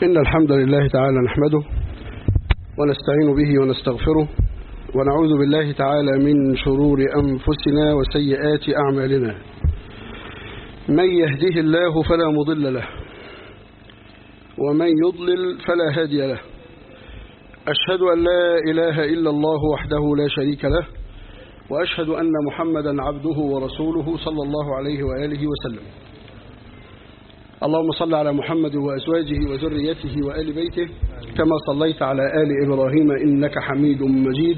إن الحمد لله تعالى نحمده ونستعين به ونستغفره ونعوذ بالله تعالى من شرور أنفسنا وسيئات أعمالنا من يهده الله فلا مضل له ومن يضلل فلا هادي له أشهد أن لا إله إلا الله وحده لا شريك له وأشهد أن محمدا عبده ورسوله صلى الله عليه وآله وسلم اللهم صل على محمد وأزواجه وذريته وآل بيته كما صليت على آل إبراهيم إنك حميد مجيد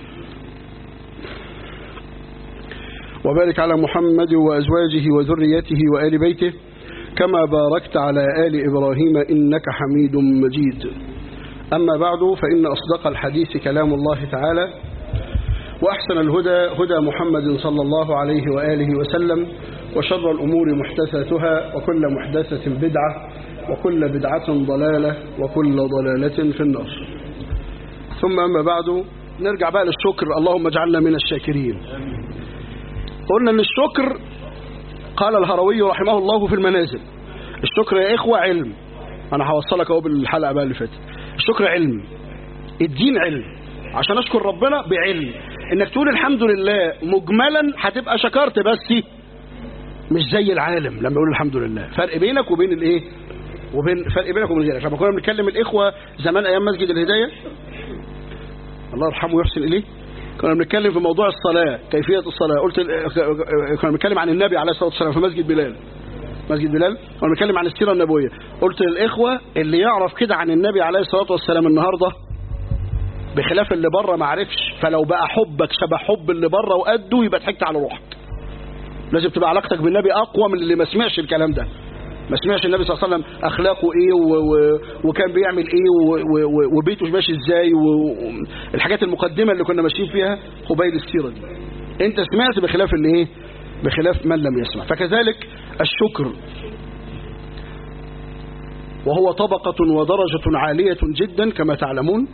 وبارك على محمد وأزواجه وذريته وآل بيته كما باركت على آل إبراهيم إنك حميد مجيد أما بعد فإن أصدق الحديث كلام الله تعالى وأحسن الهدى هدى محمد صلى الله عليه وآله وسلم وشر الأمور محدثاتها وكل محدثة بدعة وكل بدعة ضلالة وكل ضلالة في النار ثم أما بعد نرجع بقى للشكر اللهم اجعلنا من الشاكرين قلنا أن الشكر قال الهروي رحمه الله في المنازل الشكر يا إخوة علم أنا هوصلك أهو بالحلقة بقى اللي فاتت الشكر علم الدين علم عشان أشكر ربنا بعلم إنك تقول الحمد لله مجملا هتبقى شكرت بس مش زي العالم لما يقول الحمد لله فرق بينك وبين الايه وبين فرق بينك وبين غيرك لما كنا بنتكلم الاخوه زمان ايام مسجد الهدايه الله يرحمه ويحسن اليه كنا بنتكلم في موضوع الصلاه كيفيه الصلاه قلت كنا بنتكلم عن النبي عليه الصلاه والسلام في مسجد بلال مسجد بلال كنا بنتكلم عن السيره النبويه قلت للاخوه اللي يعرف كده عن النبي عليه الصلاه والسلام النهارده بخلاف اللي بره ما عرفش فلو بقى حبك شبه حب اللي بره وقده يبقى ضحكت على روحك لازم تبقى علاقتك بالنبي اقوى من اللي ما سمعش الكلام ده ما سمعش النبي صلى الله عليه وسلم اخلاقه ايه و و وكان بيعمل ايه و و وبيته ماشي ازاي والحاجات المقدمه اللي كنا ماشيين فيها قبيل السيره دي انت سمعت بخلاف اللي ايه بخلاف من لم يسمع فكذلك الشكر وهو طبقة ودرجة عالية جدا كما تعلمون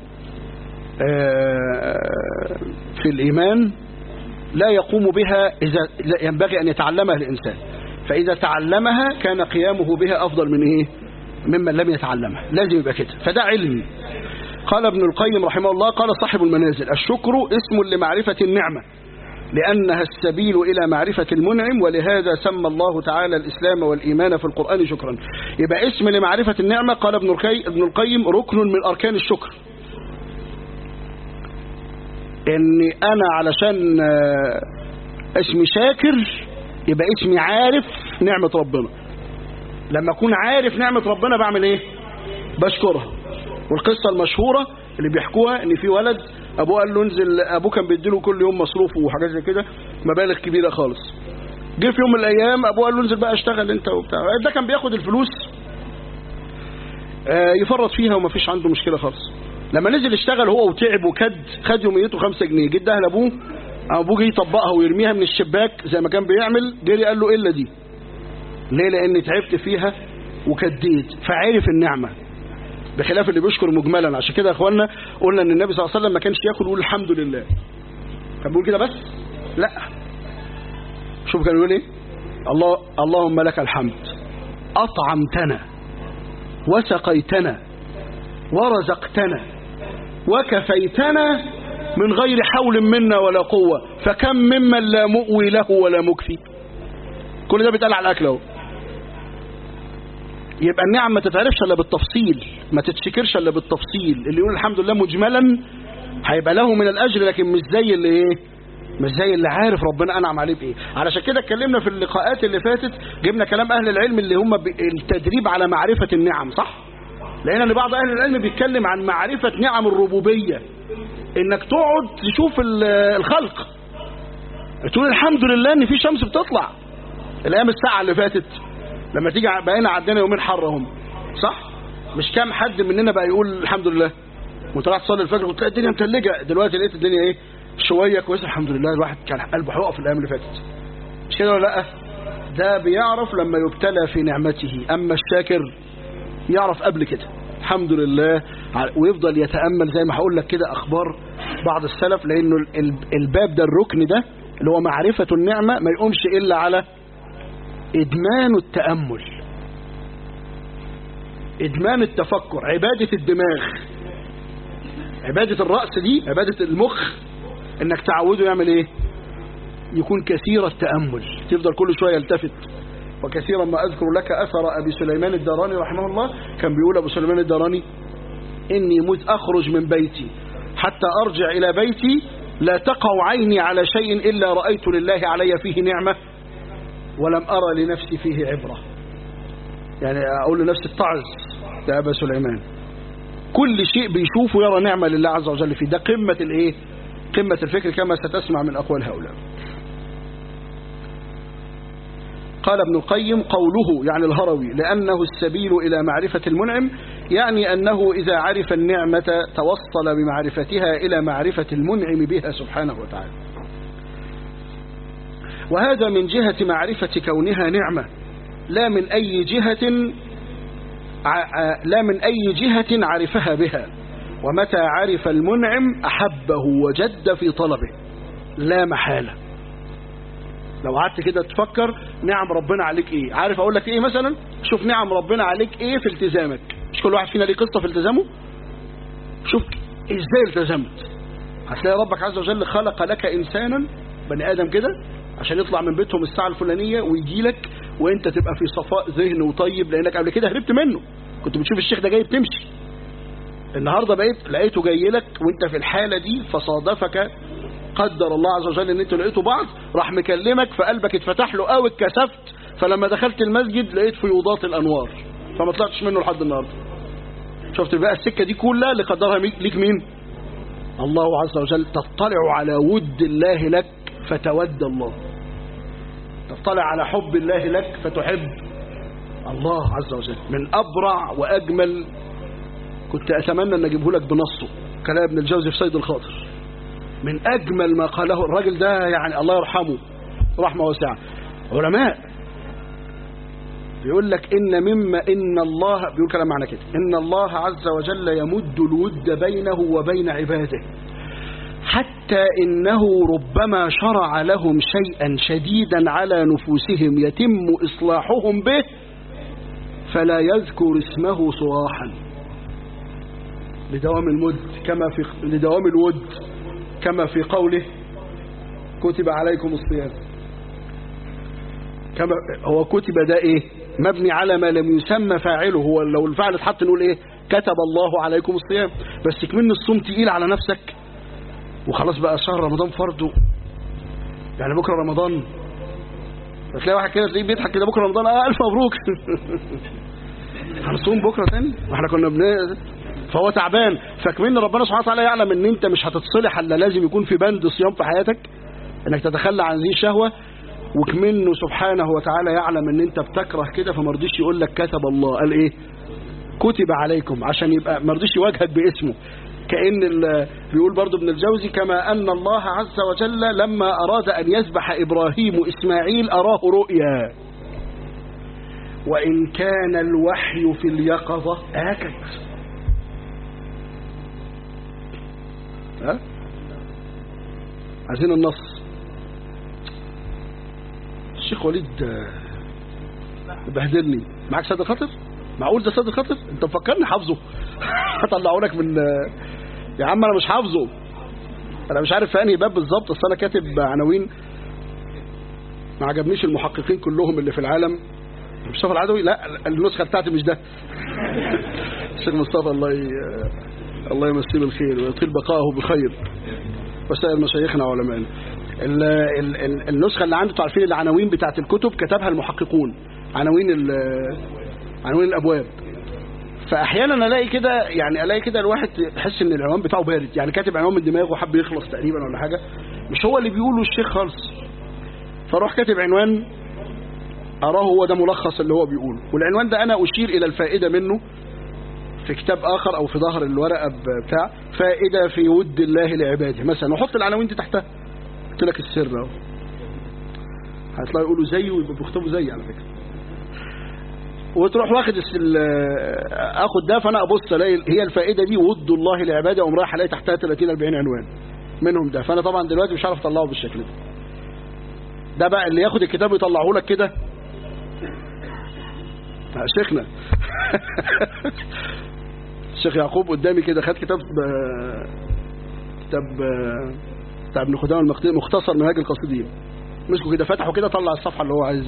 في الإيمان لا يقوم بها إذا ينبغي أن يتعلمها الإنسان فإذا تعلمها كان قيامه بها أفضل من إيه ممن لم يتعلمها لازم يبقى كده فده علم قال ابن القيم رحمه الله قال صاحب المنازل الشكر اسم لمعرفة النعمة لأنها السبيل إلى معرفة المنعم ولهذا سمى الله تعالى الإسلام والإيمان في القرآن شكرا يبقى اسم لمعرفة النعمة قال ابن ابن القيم ركن من أركان الشكر ان انا علشان اسمي شاكر يبقى اسمي عارف نعمة ربنا لما اكون عارف نعمة ربنا بعمل ايه بشكرها والقصة المشهورة اللي بيحكوها ان في ولد ابوه قال له انزل ابوه كان بيديله كل يوم مصروفه وحاجات زي كده مبالغ كبيرة خالص جه في يوم من الايام ابوه قال له انزل بقى اشتغل انت وبتاع ده كان بياخد الفلوس يفرط فيها ومفيش عنده مشكلة خالص لما نزل اشتغل هو وتعب وكد خد يوميته خمسة جنيه جه اداها لابوه ابوه جه يطبقها ويرميها من الشباك زي ما كان بيعمل جري قال له الا دي ليه لان تعبت فيها وكديت فعرف النعمه بخلاف اللي بيشكر مجملا عشان كده يا اخوانا قلنا ان النبي صلى الله عليه وسلم ما كانش ياكل ويقول الحمد لله كان بيقول كده بس لا شوف كان يقول ايه الله اللهم لك الحمد اطعمتنا وسقيتنا ورزقتنا وكفيتنا من غير حول منا ولا قوة فكم ممن لا مؤوي له ولا مكفي كل ده بيتقال على الأكل اهو يبقى النعم ما تتعرفش الا بالتفصيل ما تتشكرش الا بالتفصيل اللي يقول الحمد لله مجملا هيبقى له من الاجر لكن مش زي اللي ايه مش زي اللي عارف ربنا انعم عليه بايه علشان كده اتكلمنا في اللقاءات اللي فاتت جبنا كلام اهل العلم اللي هم التدريب على معرفة النعم صح لقينا ان بعض اهل العلم بيتكلم عن معرفة نعم الربوبية انك تقعد تشوف الخلق تقول الحمد لله ان في شمس بتطلع الايام الساعة اللي فاتت لما تيجي بقينا عدينا يومين حر هم صح مش كام حد مننا بقى يقول الحمد لله وانت رايح تصلي الفجر وتلاقي الدنيا متلجة دلوقتي لقيت الدنيا ايه شوية كويسة الحمد لله الواحد كان قلبه هيقف الايام اللي فاتت مش كده ولا لا ده بيعرف لما يبتلى في نعمته اما الشاكر يعرف قبل كده الحمد لله ويفضل يتأمل زي ما هقول لك كده أخبار بعض السلف لأنه الباب ده الركن ده اللي هو معرفة النعمة ما يقومش إلا على إدمان التأمل إدمان التفكر عبادة الدماغ عبادة الرأس دي عبادة المخ انك تعوده يعمل ايه يكون كثير التأمل تفضل كل شوية يلتفت وكثيرا ما أذكر لك أثر أبي سليمان الداراني رحمه الله كان بيقول أبو سليمان الداراني إني مذ أخرج من بيتي حتى أرجع إلى بيتي لا تقع عيني على شيء إلا رأيت لله علي فيه نعمة ولم أرى لنفسي فيه عبرة يعني أقول لنفسي اتعظ يا أبا سليمان كل شيء بيشوفه يرى نعمة لله عز وجل فيه ده قمة الايه قمة الفكر كما ستسمع من أقوال هؤلاء قال ابن القيم قوله يعني الهروي لأنه السبيل إلى معرفة المنعم يعني أنه إذا عرف النعمة توصل بمعرفتها إلى معرفة المنعم بها سبحانه وتعالى وهذا من جهة معرفة كونها نعمة لا من أي جهة لا من أي جهة عرفها بها ومتى عرف المنعم أحبه وجد في طلبه لا محالة لو قعدت كده تفكر نعم ربنا عليك ايه عارف اقول لك ايه مثلا شوف نعم ربنا عليك ايه في التزامك مش كل واحد فينا ليه قصة في التزامه شوف ازاي التزمت هتلاقي ربك عز وجل خلق لك انسانا بني ادم كده عشان يطلع من بيتهم الساعة الفلانية ويجي لك وانت تبقى في صفاء ذهن وطيب لانك قبل كده هربت منه كنت بتشوف الشيخ ده جاي بتمشي النهاردة بقيت لقيته جاي لك وانت في الحالة دي فصادفك قدر الله عز وجل ان انتوا لقيتوا بعض راح مكلمك فقلبك اتفتح له قوي اتكسفت فلما دخلت المسجد لقيت فيوضات الانوار فما طلعتش منه لحد النهارده شفت بقى السكة دي كلها اللي قدرها ليك مين الله عز وجل تطلع على ود الله لك فتود الله تطلع على حب الله لك فتحب الله عز وجل من أبرع وأجمل كنت أتمنى أن أجيبه لك بنصه كلام ابن الجوزي في صيد الخاطر من أجمل ما قاله الراجل ده يعني الله يرحمه رحمة واسعة علماء بيقول لك إن مما إن الله بيقول كلام معنى كده إن الله عز وجل يمد الود بينه وبين عباده حتى إنه ربما شرع لهم شيئا شديدا على نفوسهم يتم إصلاحهم به فلا يذكر اسمه صراحا لدوام المد كما في لدوام الود كما في قوله كتب عليكم الصيام كما هو كتب ده ايه مبني على ما لم يسمى فاعله هو لو الفعل اتحط نقول ايه كتب الله عليكم الصيام بس كمان الصوم تقيل على نفسك وخلاص بقى شهر رمضان فرضه يعني بكره رمضان هتلاقي واحد كده تلاقيه بيضحك كده بكره رمضان اه الف مبروك هنصوم بكره تاني واحنا كنا بن فهو تعبان فكمان ربنا سبحانه وتعالى يعلم ان انت مش هتتصلح الا لازم يكون في بند صيام في حياتك انك تتخلى عن ذي الشهوه وكمنه سبحانه وتعالى يعلم ان انت بتكره كده فما رضيش يقول لك كتب الله قال ايه كتب عليكم عشان يبقى ما رضيش يواجهك باسمه كأن بيقول برضو ابن الجوزي كما أن الله عز وجل لما أراد أن يذبح إبراهيم إسماعيل أراه رؤيا وإن كان الوحي في اليقظة آكد ها عايزين النص الشيخ وليد بهدلني معاك سيد الخطر معقول ده سيد الخطر انت مفكرني حافظه هطلعه لك من يا عم انا مش حافظه انا مش عارف في انهي باب بالظبط اصل انا كاتب عناوين ما عجبنيش المحققين كلهم اللي في العالم مصطفى العدوي لا النسخه بتاعتي مش ده الشيخ مصطفى الله ي... الله يمسيه بالخير ويطيل بقائه بخير وسائر مشايخنا وعلمائنا ال... ال... ال... النسخه اللي عنده عارفين العناوين بتاعت الكتب كتبها المحققون عناوين ال... عناوين الابواب فاحيانا الاقي كده يعني الاقي كده الواحد يحس ان العنوان بتاعه بارد يعني كاتب عنوان من دماغه وحب يخلص تقريبا ولا حاجه مش هو اللي بيقوله الشيخ خالص فاروح كاتب عنوان اراه هو ده ملخص اللي هو بيقوله والعنوان ده انا اشير الى الفائده منه في كتاب اخر او في ظهر الورقه بتاع فائده في ود الله لعباده مثلا وحط العناوين دي تحتها قلت لك السر اهو هتلاقي يقولوا زيه ويبقى بيكتبوا زي على فكره وتروح واخد اخد ده فانا ابص الاقي هي الفائده دي ود الله لعباده اقوم رايح الاقي تحتها 30 40 عنوان منهم ده فانا طبعا دلوقتي مش عارف اطلعه بالشكل ده ده بقى اللي ياخد الكتاب ويطلعه لك كده شيخنا الشيخ يعقوب قدامي كده خد كتاب كتاب بتاع ابن خدامه المقدسي مختصر منهاج القاصدين مسكه كده فتحه كده طلع الصفحه اللي هو عايز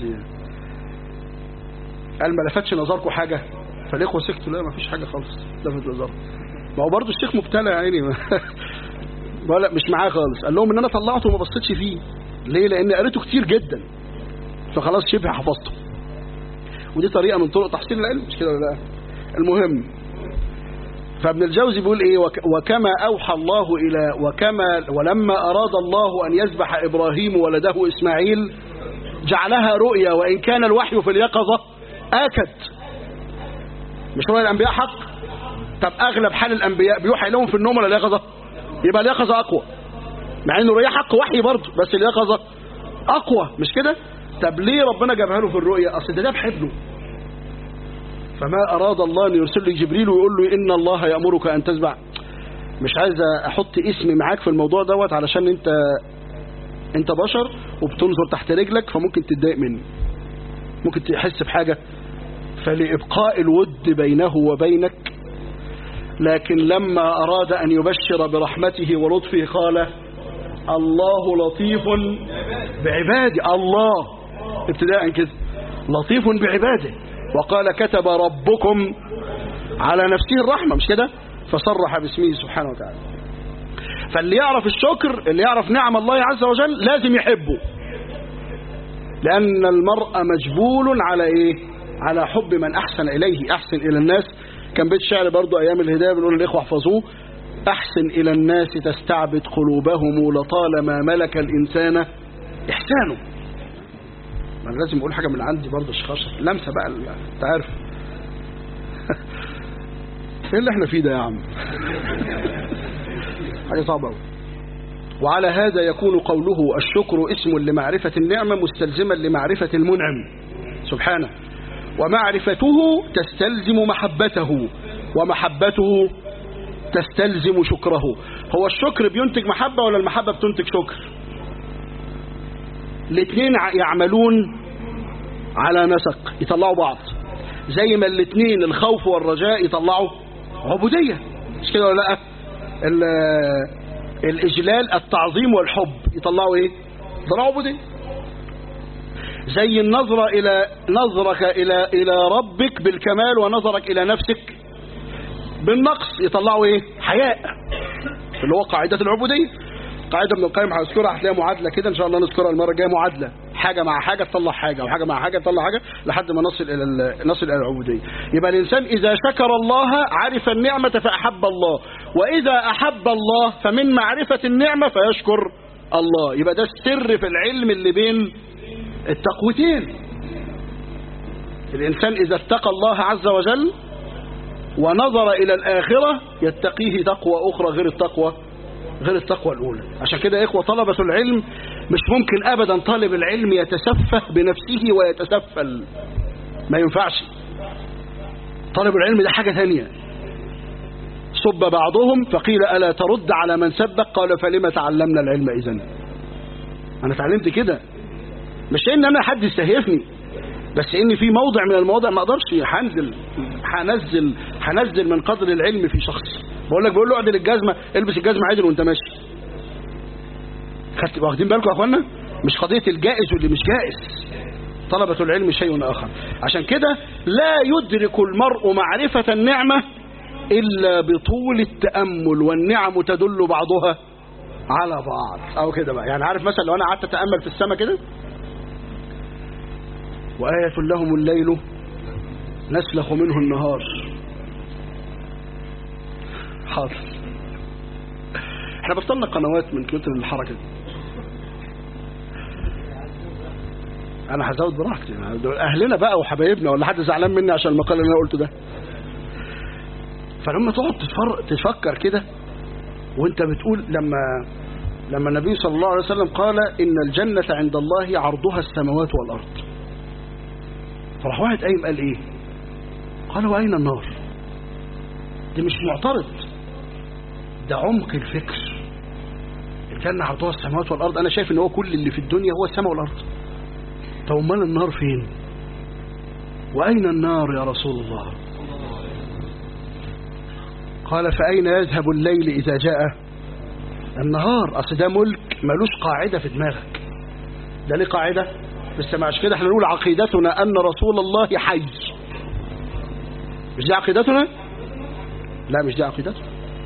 قال ما لفتش نظركم حاجه فالاخوه سكتوا لا ما فيش حاجه خالص لفت نظرهم ما هو برضه الشيخ مبتلى يا عيني ولا مش معاه خالص قال لهم ان انا طلعته وما بصيتش فيه ليه لان قريته كتير جدا فخلاص شبه حفظته ودي طريقه من طرق تحصيل العلم مش كده ولا لا المهم فابن الجوزي بيقول ايه وكما اوحى الله الى وكما ولما اراد الله ان يذبح ابراهيم ولده اسماعيل جعلها رؤيا وان كان الوحي في اليقظه اكد مش رؤيا الانبياء حق طب اغلب حال الانبياء بيوحى لهم في النوم ولا اليقظه يبقى اليقظه اقوى مع انه الرؤيا حق وحي برضه بس اليقظه اقوى مش كده طب ليه ربنا جابها له في الرؤيا اصل ده ذبح ابنه فما أراد الله أن يرسل لي جبريل ويقول له إن الله يأمرك أن تذبح مش عايز أحط اسمي معاك في الموضوع دوت علشان أنت أنت بشر وبتنظر تحت رجلك فممكن تتضايق مني ممكن تحس بحاجة فلإبقاء الود بينه وبينك لكن لما أراد أن يبشر برحمته ولطفه قال الله لطيف بعباده الله ابتداء كده لطيف بعباده وقال كتب ربكم على نفسه الرحمة مش كده فصرح باسمه سبحانه وتعالى فاللي يعرف الشكر اللي يعرف نعم الله عز وجل لازم يحبه لأن المرء مجبول على إيه على حب من أحسن إليه أحسن إلى الناس كان بيت شعر برضو أيام الهداية بنقول الإخوة احفظوه أحسن إلى الناس تستعبد قلوبهم لطالما ملك الإنسان إحسانه ما لازم اقول حاجه من عندي برضه شخص لمسه بقى انت عارف ايه اللي احنا فيه ده يا عم حاجه صعبه قوي وعلى هذا يكون قوله الشكر اسم لمعرفة النعمة مستلزما لمعرفة المنعم سبحانه ومعرفته تستلزم محبته ومحبته تستلزم شكره هو الشكر بينتج محبة ولا المحبة بتنتج شكر الاثنين يعملون على نسق يطلعوا بعض زي ما الاثنين الخوف والرجاء يطلعوا عبودية مش كده ولا لا الإجلال التعظيم والحب يطلعوا ايه يطلعوا عبودية زي النظرة إلى نظرك إلى إلى ربك بالكمال ونظرك إلى نفسك بالنقص يطلعوا ايه حياء اللي هو قاعدة العبودية قاعده ابن القيم هذكرها هتلاقيها معادله كده ان شاء الله نذكرها المره الجايه معادله حاجه مع حاجه تطلع حاجه وحاجه مع حاجه تطلع حاجه لحد ما نصل الى نصل الى العبوديه يبقى الانسان اذا شكر الله عرف النعمه فاحب الله واذا احب الله فمن معرفه النعمه فيشكر الله يبقى ده السر في العلم اللي بين التقوتين الانسان اذا اتقى الله عز وجل ونظر الى الاخره يتقيه تقوى اخرى غير التقوى غير التقوى الأولى عشان كده يا إخوة طلبة العلم مش ممكن أبدا طالب العلم يتسفه بنفسه ويتسفل ما ينفعش طالب العلم ده حاجة ثانية صب بعضهم فقيل ألا ترد على من سبك قال فلما تعلمنا العلم إذن أنا تعلمت كده مش إن أنا حد يستهيفني بس إن في موضع من المواضع ما أقدرش هنزل هنزل هنزل من قدر العلم في شخص بقول لك بقول له اعدل الجزمه البس الجزمه عدل وانت ماشي خدت واخدين بالكم يا اخوانا مش قضيه الجائز واللي مش جائز طلبة العلم شيء آخر عشان كده لا يدرك المرء معرفة النعمة إلا بطول التأمل والنعم تدل بعضها على بعض أو كده بقى يعني عارف مثلا لو أنا قعدت أتأمل في السماء كده وآية لهم الليل نسلخ منه النهار حاضر احنا بطلنا قنوات من كتر الحركة دي انا هزود براحتي اهلنا بقى وحبايبنا ولا حد زعلان مني عشان المقال اللي انا قلته ده فلما تقعد تفكر كده وانت بتقول لما لما النبي صلى الله عليه وسلم قال ان الجنة عند الله عرضها السماوات والارض فراح واحد قايم قال ايه قال واين النار دي مش معترض ده عمق الفكر الجنة عرضها السماوات والارض انا شايف ان هو كل اللي في الدنيا هو السماء والارض طب امال النار فين وأين النار يا رسول الله قال فأين يذهب الليل إذا جاء النهار أصل ده ملك ملوش قاعدة في دماغك ده ليه قاعدة بس ما عشان كده احنا نقول عقيدتنا أن رسول الله حي مش دي عقيدتنا لا مش دي عقيدتنا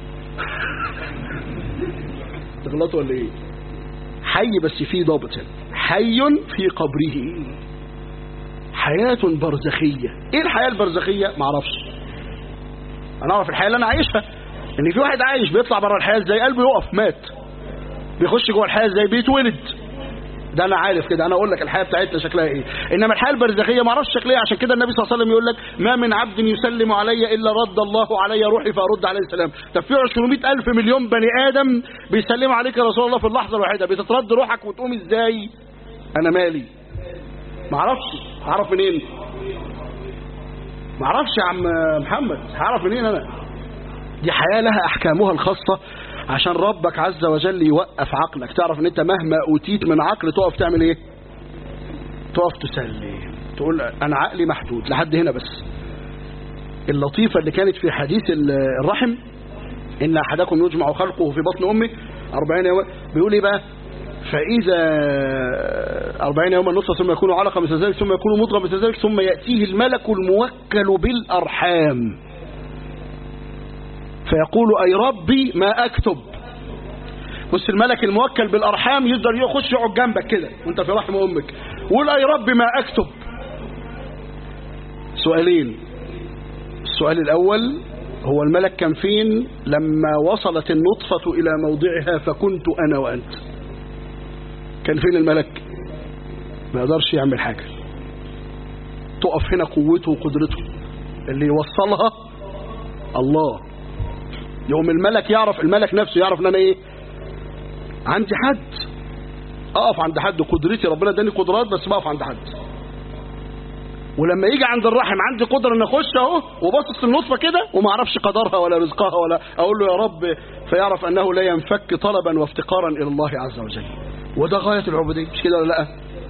تغلطوا ولا ايه حي بس في ضابط هنا حي في قبره حياة برزخية ايه الحياة البرزخية معرفش انا اعرف الحياة اللي انا عايشها ان في واحد عايش بيطلع بره الحياة ازاي قلبه يقف مات بيخش جوه الحياة ازاي بيتولد ده انا عارف كده انا اقول لك الحياه بتاعتنا شكلها ايه انما الحياه البرزخيه ما اعرفش شكلها عشان كده النبي صلى الله عليه وسلم يقول لك ما من عبد يسلم علي الا رد الله علي روحي فارد عليه السلام طب في 200 الف مليون بني ادم بيسلموا عليك يا رسول الله في اللحظه الواحده بتترد روحك وتقوم ازاي انا مالي ما اعرفش اعرف منين ما اعرفش يا عم محمد هعرف منين انا دي حياه لها احكامها الخاصه عشان ربك عز وجل يوقف عقلك تعرف ان انت مهما اوتيت من عقل تقف تعمل ايه تقف تسلي تقول انا عقلي محدود لحد هنا بس اللطيفة اللي كانت في حديث الرحم ان احدكم يجمع خلقه في بطن امه 40 يوم بيقول ايه بقى فإذا أربعين يوما نصف ثم يكون علقة مثل ذلك ثم يكون مضغة مثل ذلك ثم يأتيه الملك الموكل بالأرحام فيقول أي ربي ما أكتب بص الملك الموكل بالأرحام يقدر يخش يقعد جنبك كده وانت في رحم أمك وقول أي ربي ما أكتب سؤالين السؤال الأول هو الملك كان فين لما وصلت النطفة إلى موضعها فكنت أنا وأنت كان فين الملك ما يقدرش يعمل حاجة تقف هنا قوته وقدرته اللي يوصلها الله يوم الملك يعرف الملك نفسه يعرف ان انا ايه عندي حد اقف عند حد قدرتي ربنا اداني قدرات بس بقف عند حد ولما يجي عند الرحم عندي قدره ان اخش اهو وباصص النطفه كده وما اعرفش قدرها ولا رزقها ولا اقول له يا رب فيعرف انه لا ينفك طلبا وافتقارا الى الله عز وجل وده غايه العبوديه مش كده ولا لا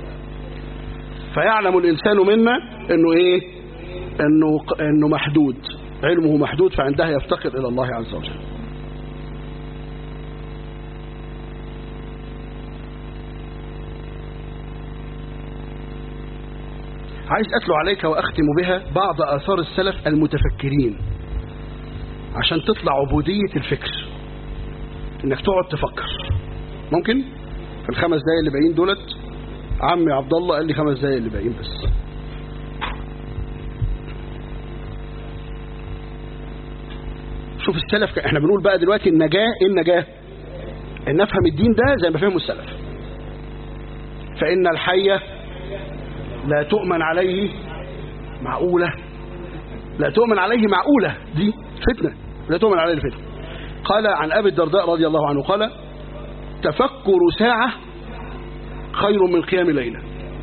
فيعلم الانسان منا انه ايه انه انه محدود علمه محدود فعندها يفتقر إلى الله عز وجل عايز أتلو عليك وأختم بها بعض آثار السلف المتفكرين عشان تطلع عبودية الفكر انك تقعد تفكر ممكن في الخمس دقايق اللي باقيين دولت عمي عبد الله قال لي خمس دقايق اللي باقيين بس شوف السلف احنا بنقول بقى دلوقتي النجاة ايه النجاة ان نفهم الدين ده زي ما فهمه السلف فإن الحية لا تؤمن عليه معقولة لا تؤمن عليه معقولة دي فتنة لا تؤمن عليه الفتنة قال عن أبي الدرداء رضي الله عنه قال تفكر ساعة خير من قيام ليلة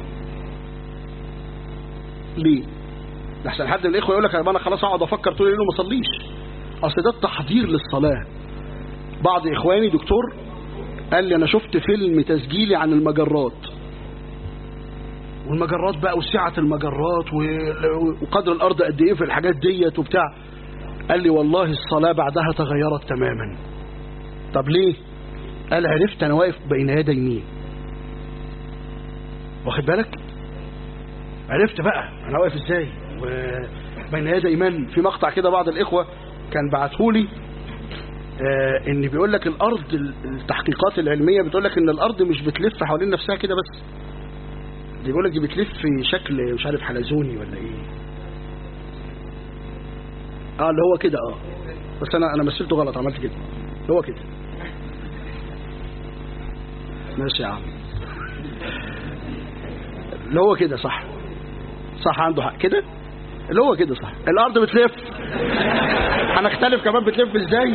ليه لحسن حد من الإخوة يقول لك أنا خلاص أقعد أفكر طول الليل وما أصليش أصل ده التحضير للصلاة بعض إخواني دكتور قال لي أنا شفت فيلم تسجيلي عن المجرات والمجرات بقى وسعة المجرات وقدر الأرض قد إيه في الحاجات ديت وبتاع قال لي والله الصلاة بعدها تغيرت تماما طب ليه قال عرفت أنا واقف بين يدي مين واخد بالك عرفت بقى أنا واقف إزاي بين يدي من في مقطع كده بعض الإخوة كان بعتهولي آه ان بيقول لك الارض التحقيقات العلميه بتقول لك ان الارض مش بتلف حوالين نفسها كده بس دي بيقول لك دي بتلف في شكل مش عارف حلزوني ولا ايه اه اللي هو كده اه بس انا انا مثلته غلط عملت كده اللي هو كده ماشي يا عم اللي هو كده صح صح عنده حق كده اللي هو كده صح الارض بتلف هنختلف كمان بتلف ازاي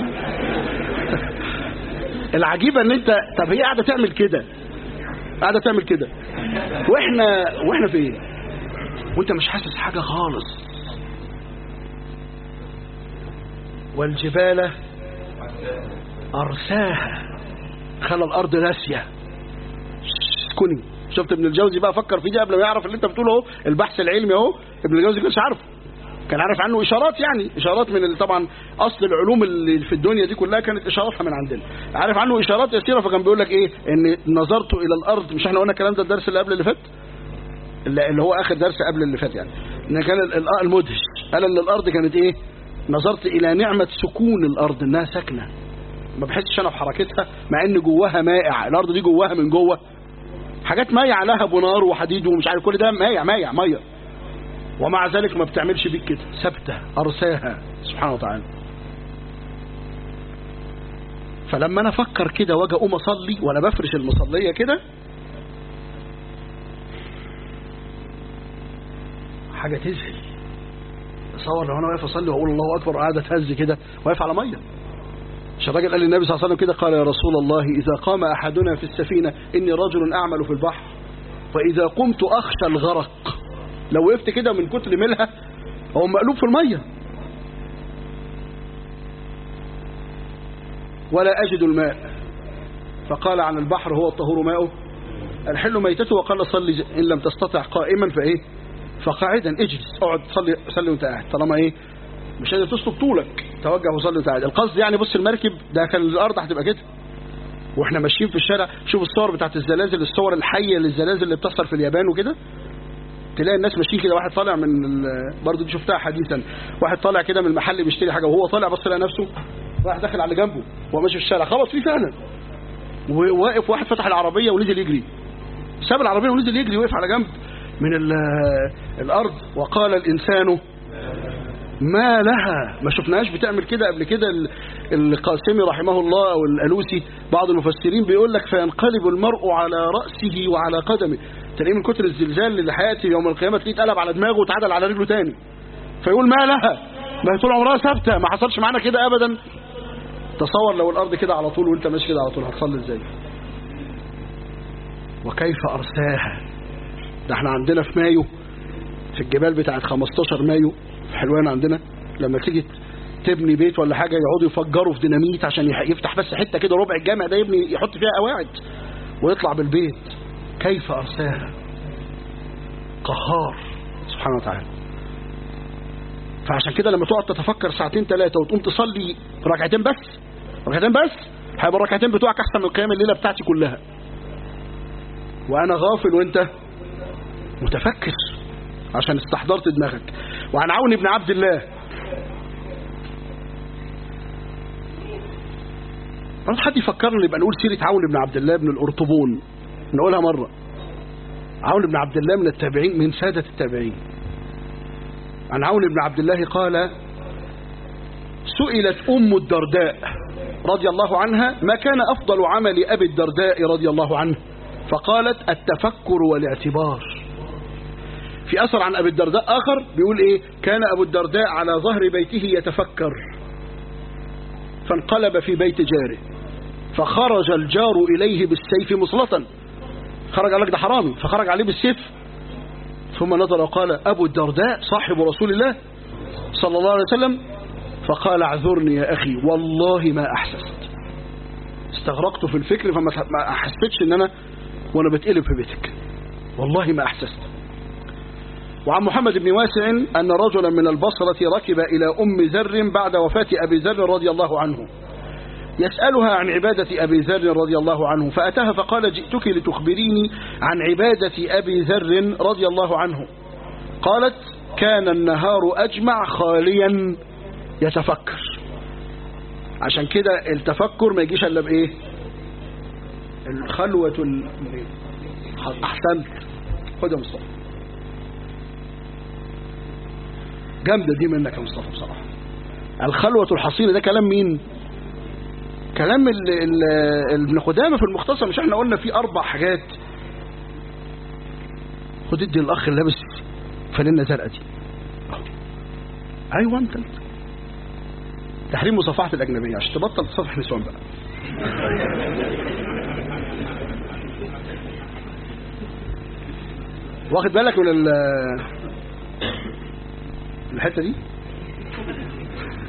العجيبه ان انت طب هي قاعده تعمل كده قاعده تعمل كده واحنا واحنا فين وانت مش حاسس حاجه خالص والجبال ارساها خلى الارض راسيه اسكني شفت ابن الجوزي بقى فكر في دي قبل ما يعرف اللي انت بتقوله اهو البحث العلمي اهو ابن الجوزي كانش عارفه كان عارف عنه اشارات يعني اشارات من ال- طبعا اصل العلوم اللي في الدنيا دي كلها كانت اشاراتها من عندنا عارف عنه اشارات يسيره فكان بيقول لك ايه ان نظرت الى الارض مش احنا قلنا الكلام ده الدرس اللي قبل اللي فات اللي اللي هو اخر درس قبل اللي فات يعني ان كان ال- ال- المدهش قال ان الارض كانت ايه نظرت الى نعمه سكون الارض انها ساكنه ما بحسش انا بحركتها مع ان جواها مائع الارض دي جواها من جوه حاجات مايع لهب ونار وحديد ومش عارف كل ده مايع مايع ميه ومع ذلك ما بتعملش بيك كده ثابته ارساها سبحانه وتعالى فلما انا افكر كده واجي اقوم اصلي وانا بفرش المصليه كده حاجه تذهل تصور لو انا واقف اصلي واقول الله اكبر وقاعد اتهز كده واقف على ميه مش الراجل قال للنبي صلى الله عليه وسلم كده قال يا رسول الله اذا قام احدنا في السفينه اني رجل اعمل في البحر فاذا قمت اخشى الغرق لو وقفت كده من كتر ملها هو مقلوب في الميه ولا اجد الماء فقال عن البحر هو الطهور ماؤه الحل ميتته وقال صلي ان لم تستطع قائما فايه فقاعدا اجلس اقعد صلي صلي وانت قاعد طالما ايه مش قادر تسلك طولك توجه وصلي وانت قاعد القصد يعني بص المركب ده كان الارض هتبقى كده واحنا ماشيين في الشارع شوف الصور بتاعت الزلازل الصور الحيه للزلازل اللي بتحصل في اليابان وكده تلاقي الناس ماشيين كده واحد طالع من ال- برضه دي شفتها حديثا واحد طالع كده من المحل بيشتري حاجه وهو طالع بص لقى نفسه واحد داخل على اللي جنبه وهو ماشي في الشارع خبط فيه فعلا وواقف واحد فتح العربيه ونزل يجري ساب العربيه ونزل يجري وقف على جنب من ال- الارض وقال الانسان ما لها ما شفناهاش بتعمل كده قبل كده ال- القاسمي رحمه الله او الالوسي بعض المفسرين بيقول لك فينقلب المرء على راسه وعلى قدمه تلاقيه من كتر الزلزال اللي هياتي يوم القيامه تلاقيه اتقلب على دماغه واتعدل على رجله تاني فيقول ما لها ما هي طول عمرها ثابته ما حصلش معانا كده ابدا تصور لو الارض كده على طول وانت ماشي كده على طول هتصلي ازاي وكيف ارساها ده احنا عندنا في مايو في الجبال بتاعت 15 مايو في حلوان عندنا لما تيجي تبني بيت ولا حاجه يقعدوا يفجروا في ديناميت عشان يح- يفتح بس حته كده ربع الجامع ده يبني يحط فيها قواعد ويطلع بالبيت كيف ارساها قهار سبحانه وتعالى فعشان كده لما تقعد تتفكر ساعتين ثلاثه وتقوم تصلي ركعتين بس ركعتين بس هيبقى الركعتين بتوعك احسن من قيام الليله بتاعتي كلها وانا غافل وانت متفكر عشان استحضرت دماغك وعن عون بن عبد الله مرات حد يفكرنا يبقى نقول سيرة عون بن عبد الله بن الأرطبون نقولها مرة عون بن عبد الله من التابعين من سادة التابعين عن عون بن عبد الله قال سئلت أم الدرداء رضي الله عنها ما كان أفضل عمل أبي الدرداء رضي الله عنه فقالت التفكر والاعتبار في أثر عن أبي الدرداء آخر بيقول إيه كان أبو الدرداء على ظهر بيته يتفكر فانقلب في بيت جاره فخرج الجار إليه بالسيف مصلة خرج قال لك ده حرامي فخرج عليه بالسيف ثم نظر وقال أبو الدرداء صاحب رسول الله صلى الله عليه وسلم فقال اعذرني يا أخي والله ما أحسست استغرقت في الفكر فما ما حسيتش ان انا وانا بتقلب في بيتك والله ما احسست وعن محمد بن واسع أن رجلا من البصرة ركب إلى أم ذر بعد وفاة أبي ذر رضي الله عنه يسألها عن عبادة أبي ذر رضي الله عنه فأتاها فقال جئتك لتخبريني عن عبادة أبي ذر رضي الله عنه قالت كان النهار أجمع خاليا يتفكر عشان كده التفكر ما يجيش الا بايه الخلوة ال... احسنت خد يا مصطفى جامدة دي منك يا مصطفى بصراحة الخلوة الحصينة ده كلام مين كلام ال... ال... ابن قدامة في المختصر مش احنا قلنا في اربع حاجات خد ادي الاخ اللي لابس فانلة زرقاء دي ايوه انت انت تحريم مصافحة الأجنبية عشان تبطل تصافح نسوان بقى واخد بالك من ال الحتة دي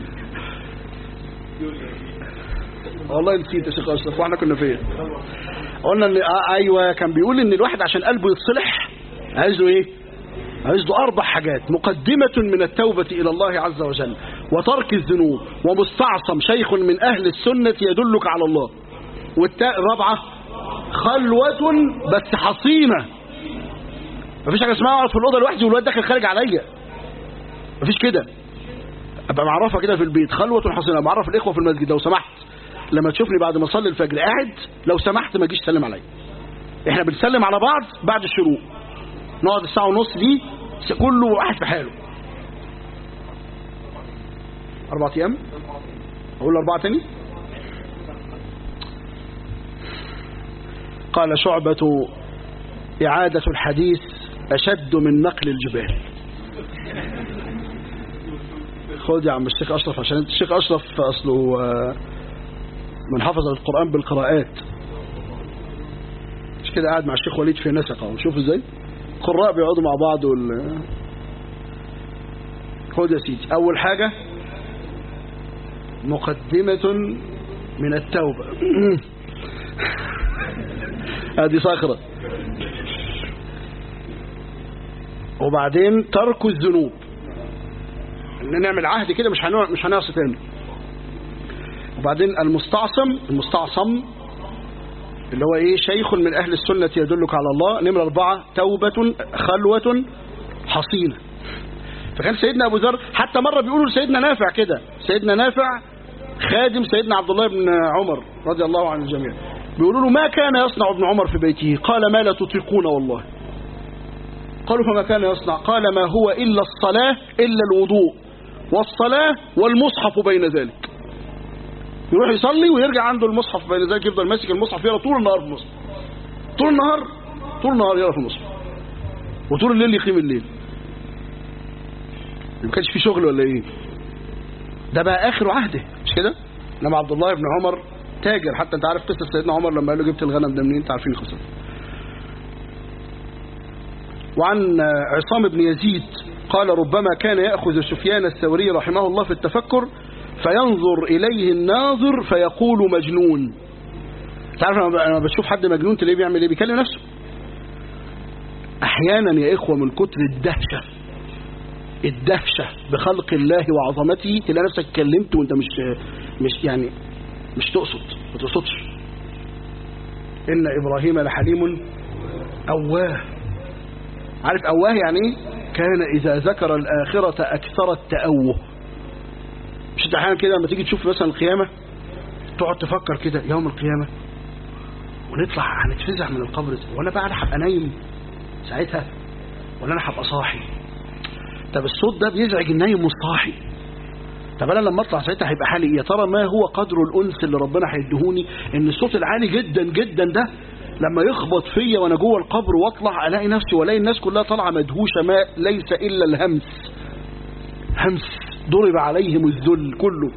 والله نسيت يا شيخ أشرف واحنا كنا فين قلنا ان آه ايوه كان بيقول ان الواحد عشان قلبه يتصلح عايز له ايه عايز له اربع حاجات مقدمة من التوبة الى الله عز وجل وترك الذنوب ومستعصم شيخ من اهل السنة يدلك على الله والرابعة خلوة بس حصينة مفيش حاجة اسمها اقعد في الأوضة لوحدي والواد داخل خارج عليا مفيش كده ابقى معرفها كده في البيت خلوة حصينة بعرف الاخوة في المسجد لو سمحت لما تشوفني بعد ما اصلي الفجر قاعد لو سمحت ما تجيش تسلم عليا احنا بنسلم على بعض بعد الشروق نقعد الساعة ونص دي كله واحد في حاله أربعة أيام أقول أربعة تاني قال شعبة إعادة الحديث أشد من نقل الجبال خد يا عم الشيخ أشرف عشان الشيخ أشرف أصله من حفظ القرآن بالقراءات مش كده قاعد مع الشيخ وليد في نسق اهو شوف ازاي قراء بيقعدوا مع بعض وال... خد يا سيدي أول حاجة مقدمة من التوبة هذه صخرة وبعدين ترك الذنوب نعمل عهد كده مش هنوع مش هنعصي تاني وبعدين المستعصم المستعصم اللي هو ايه شيخ من اهل السنة يدلك على الله نمرة اربعة توبة خلوة حصينة فكان سيدنا ابو ذر حتى مرة بيقولوا لسيدنا نافع كده سيدنا نافع خادم سيدنا عبد الله بن عمر رضي الله عن الجميع بيقولوا له ما كان يصنع ابن عمر في بيته قال ما لا تطيقون والله قالوا فما كان يصنع قال ما هو إلا الصلاة إلا الوضوء والصلاة والمصحف بين ذلك يروح يصلي ويرجع عنده المصحف بين ذلك يفضل ماسك المصحف يقرا طول النهار في المصحف طول النهار طول النهار يقرا في المصحف وطول الليل يقيم الليل ما كانش في شغل ولا ايه ده بقى اخر عهده مش كده لما عبد الله بن عمر تاجر حتى انت عارف قصه سيدنا عمر لما قال له جبت الغنم ده منين انت عارفين القصه وعن عصام بن يزيد قال ربما كان يأخذ سفيان الثوري رحمه الله في التفكر فينظر إليه الناظر فيقول مجنون تعرف لما بتشوف حد مجنون تلاقيه بيعمل ايه بيكلم نفسه احيانا يا اخوة من كتر الدهشة الدهشة بخلق الله وعظمته تلاقي نفسك اتكلمت وانت مش مش يعني مش تقصد ما تقصدش ان ابراهيم لحليم اواه عارف اواه يعني ايه كان اذا ذكر الاخرة اكثر التأوه مش انت احيانا كده لما تيجي تشوف مثلا القيامة تقعد تفكر كده يوم القيامة ونطلع هنتفزع من القبر وانا بقى انا هبقى نايم ساعتها ولا انا هبقى صاحي طب الصوت ده بيزعج النايم والصاحي طب انا لما اطلع ساعتها هيبقى حالي يا ترى ما هو قدر الانس اللي ربنا هيديهوني ان الصوت العالي جدا جدا ده لما يخبط فيا وانا جوه القبر واطلع الاقي نفسي والاقي الناس كلها طالعه مدهوشه ما ليس الا الهمس همس ضرب عليهم الذل كله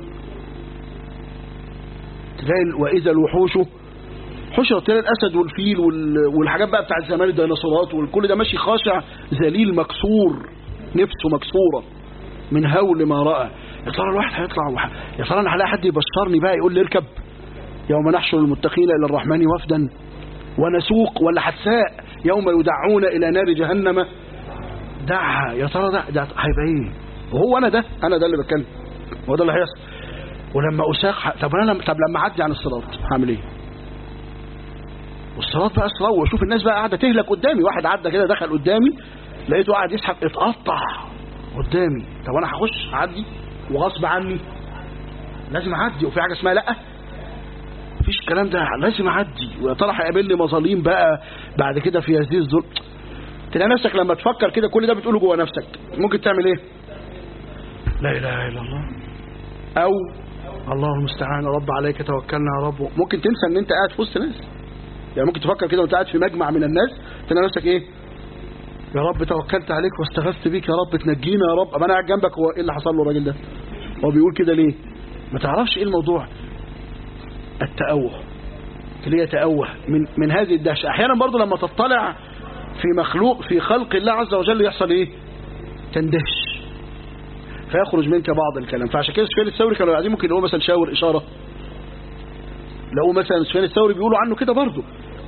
تلاقي واذا الوحوش حشرت تلاقي الاسد والفيل والحاجات بقى بتاعت زمان الديناصورات والكل ده ماشي خاشع ذليل مكسور نفسه مكسوره من هول ما راى يا ترى الواحد هيطلع وح... يا ترى انا هلاقي حد يبشرني بقى يقول لي اركب يوم نحشر المتقين الى الرحمن وفدا ونسوق ولا حساء يوم يدعون الى نار جهنم دعها يا ترى ده, ده هيبقى ايه وهو انا ده انا ده اللي بتكلم هو ده اللي هيحصل ولما اساق طب انا لما طب لما اعدي عن الصراط هعمل ايه والصراط بقى الصراط واشوف الناس بقى قاعده تهلك قدامي واحد عدى كده دخل قدامي لقيته قاعد يسحب اتقطع قدامي طب انا هخش اعدي وغصب عني لازم اعدي وفي حاجه اسمها لا مفيش الكلام ده لازم اعدي ويا ترى هيقابلني مظاليم بقى بعد كده في هذه الظلم تلاقي نفسك لما تفكر كده كل ده بتقوله جوه نفسك ممكن تعمل ايه لا اله الا الله او الله المستعان يا رب عليك توكلنا يا رب ممكن تنسى ان انت قاعد في وسط ناس يعني ممكن تفكر كده وانت قاعد في مجمع من الناس تلاقي نفسك ايه يا رب توكلت عليك واستغثت بيك يا رب تنجينا يا رب اما انا قاعد جنبك هو ايه اللي حصل له الراجل ده هو بيقول كده ليه ما تعرفش ايه الموضوع التأوه تلاقيه يتأوه من من هذه الدهشه احيانا برضو لما تطلع في مخلوق في خلق الله عز وجل يحصل ايه تندهش فيخرج منك بعض الكلام فعشان كده سفيان الثوري كانوا قاعدين ممكن يقولوا مثلا شاور اشاره لو مثلا سفيان الثوري بيقولوا عنه كده برضه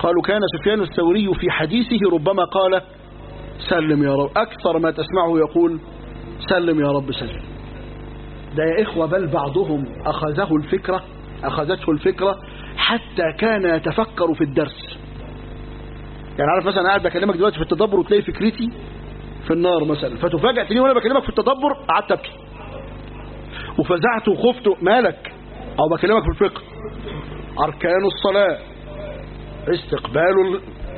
قالوا كان سفيان الثوري في حديثه ربما قال سلم يا رب أكثر ما تسمعه يقول سلم يا رب سلم ده يا إخوة بل بعضهم أخذه الفكرة أخذته الفكرة حتى كان يتفكر في الدرس يعني عارف مثلا قاعد بكلمك دلوقتي في التدبر وتلاقي فكرتي في النار مثلا فتفاجأ تاني وانا بكلمك في التدبر قعدت ابكي وفزعت وخفت مالك او بكلمك في الفقه اركان الصلاة استقبال ال...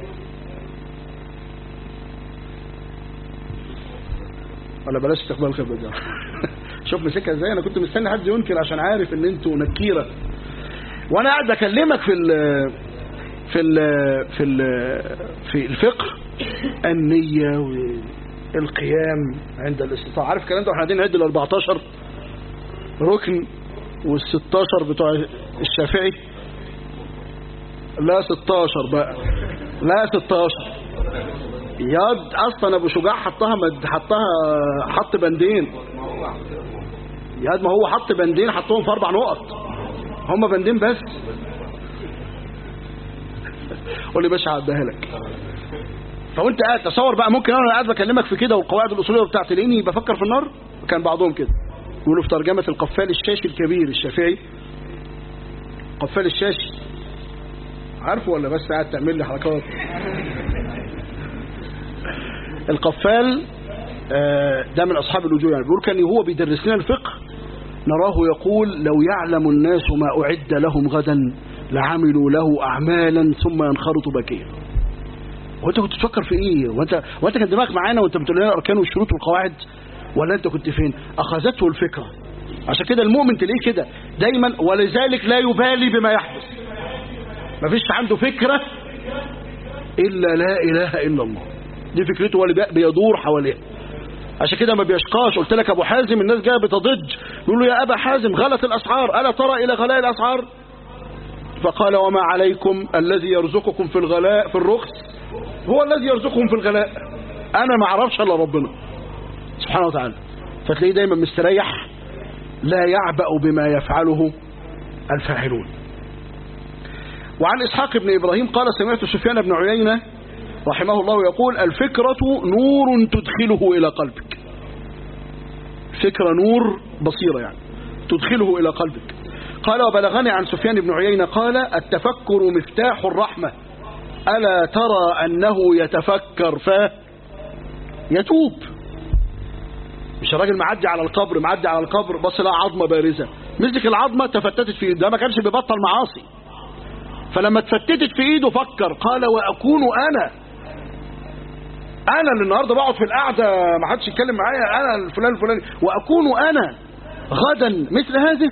ولا بلاش استقبال الخبرة ده شوف مسكها ازاي انا كنت مستني حد ينكر عشان عارف ان انتوا نكيره وانا قاعد اكلمك في ال في ال في ال في الفقه النية والقيام عند الاستطاعة عارف الكلام ده واحنا قاعدين نعد ال 14 ركن وال 16 بتوع الشافعي لا 16 بقى لا 16 ياد اصلا ابو شجاع حطها مد حطها حط بندين ياد ما هو حط بندين حطهم في اربع نقط هم بندين بس قول لي باشا هعديها لك فوانت قاعد تصور بقى ممكن انا قاعد بكلمك في كده والقواعد الاصوليه بتاعت لاني بفكر في النار كان بعضهم كده يقولوا في ترجمه القفال الشاشي الكبير الشافعي قفال الشاشي عارفه ولا بس قاعد تعمل لي حركات القفال ده من اصحاب الوجوه يعني بيقول كان هو بيدرس لنا الفقه نراه يقول لو يعلم الناس ما أعد لهم غدا لعملوا له أعمالا ثم ينخرطوا بكيا وانت كنت تفكر في ايه وانت وانت كان دماغك معانا وانت بتقول لنا الاركان والشروط والقواعد ولا انت كنت فين اخذته الفكره عشان كده المؤمن تلاقيه كده دايما ولذلك لا يبالي بما يحدث ما فيش عنده فكره الا لا اله الا الله دي فكرته هو اللي بيدور حواليها عشان كده ما بيشقاش قلت لك ابو حازم الناس جايه بتضج بيقول له يا ابا حازم غلت الاسعار الا ترى الى غلاء الاسعار فقال وما عليكم الذي يرزقكم في الغلاء في الرخص هو الذي يرزقكم في الغلاء انا ما اعرفش الا ربنا سبحانه وتعالى فتلاقيه دايما مستريح لا يعبأ بما يفعله الفاعلون وعن اسحاق بن ابراهيم قال سمعت سفيان بن عيينه رحمه الله يقول الفكرة نور تدخله إلى قلبك فكرة نور بصيرة يعني تدخله إلى قلبك قال وبلغني عن سفيان بن عيينة قال التفكر مفتاح الرحمة ألا ترى أنه يتفكر فيتوب مش الراجل معدي على القبر معدي على القبر بص لها عظمة بارزة مسك العظمة تفتتت في ده ما كانش بيبطل معاصي فلما اتفتتت في ايده فكر قال واكون انا انا اللي النهارده بقعد في القعده ما حدش يتكلم معايا انا الفلان الفلاني واكون انا غدا مثل هذه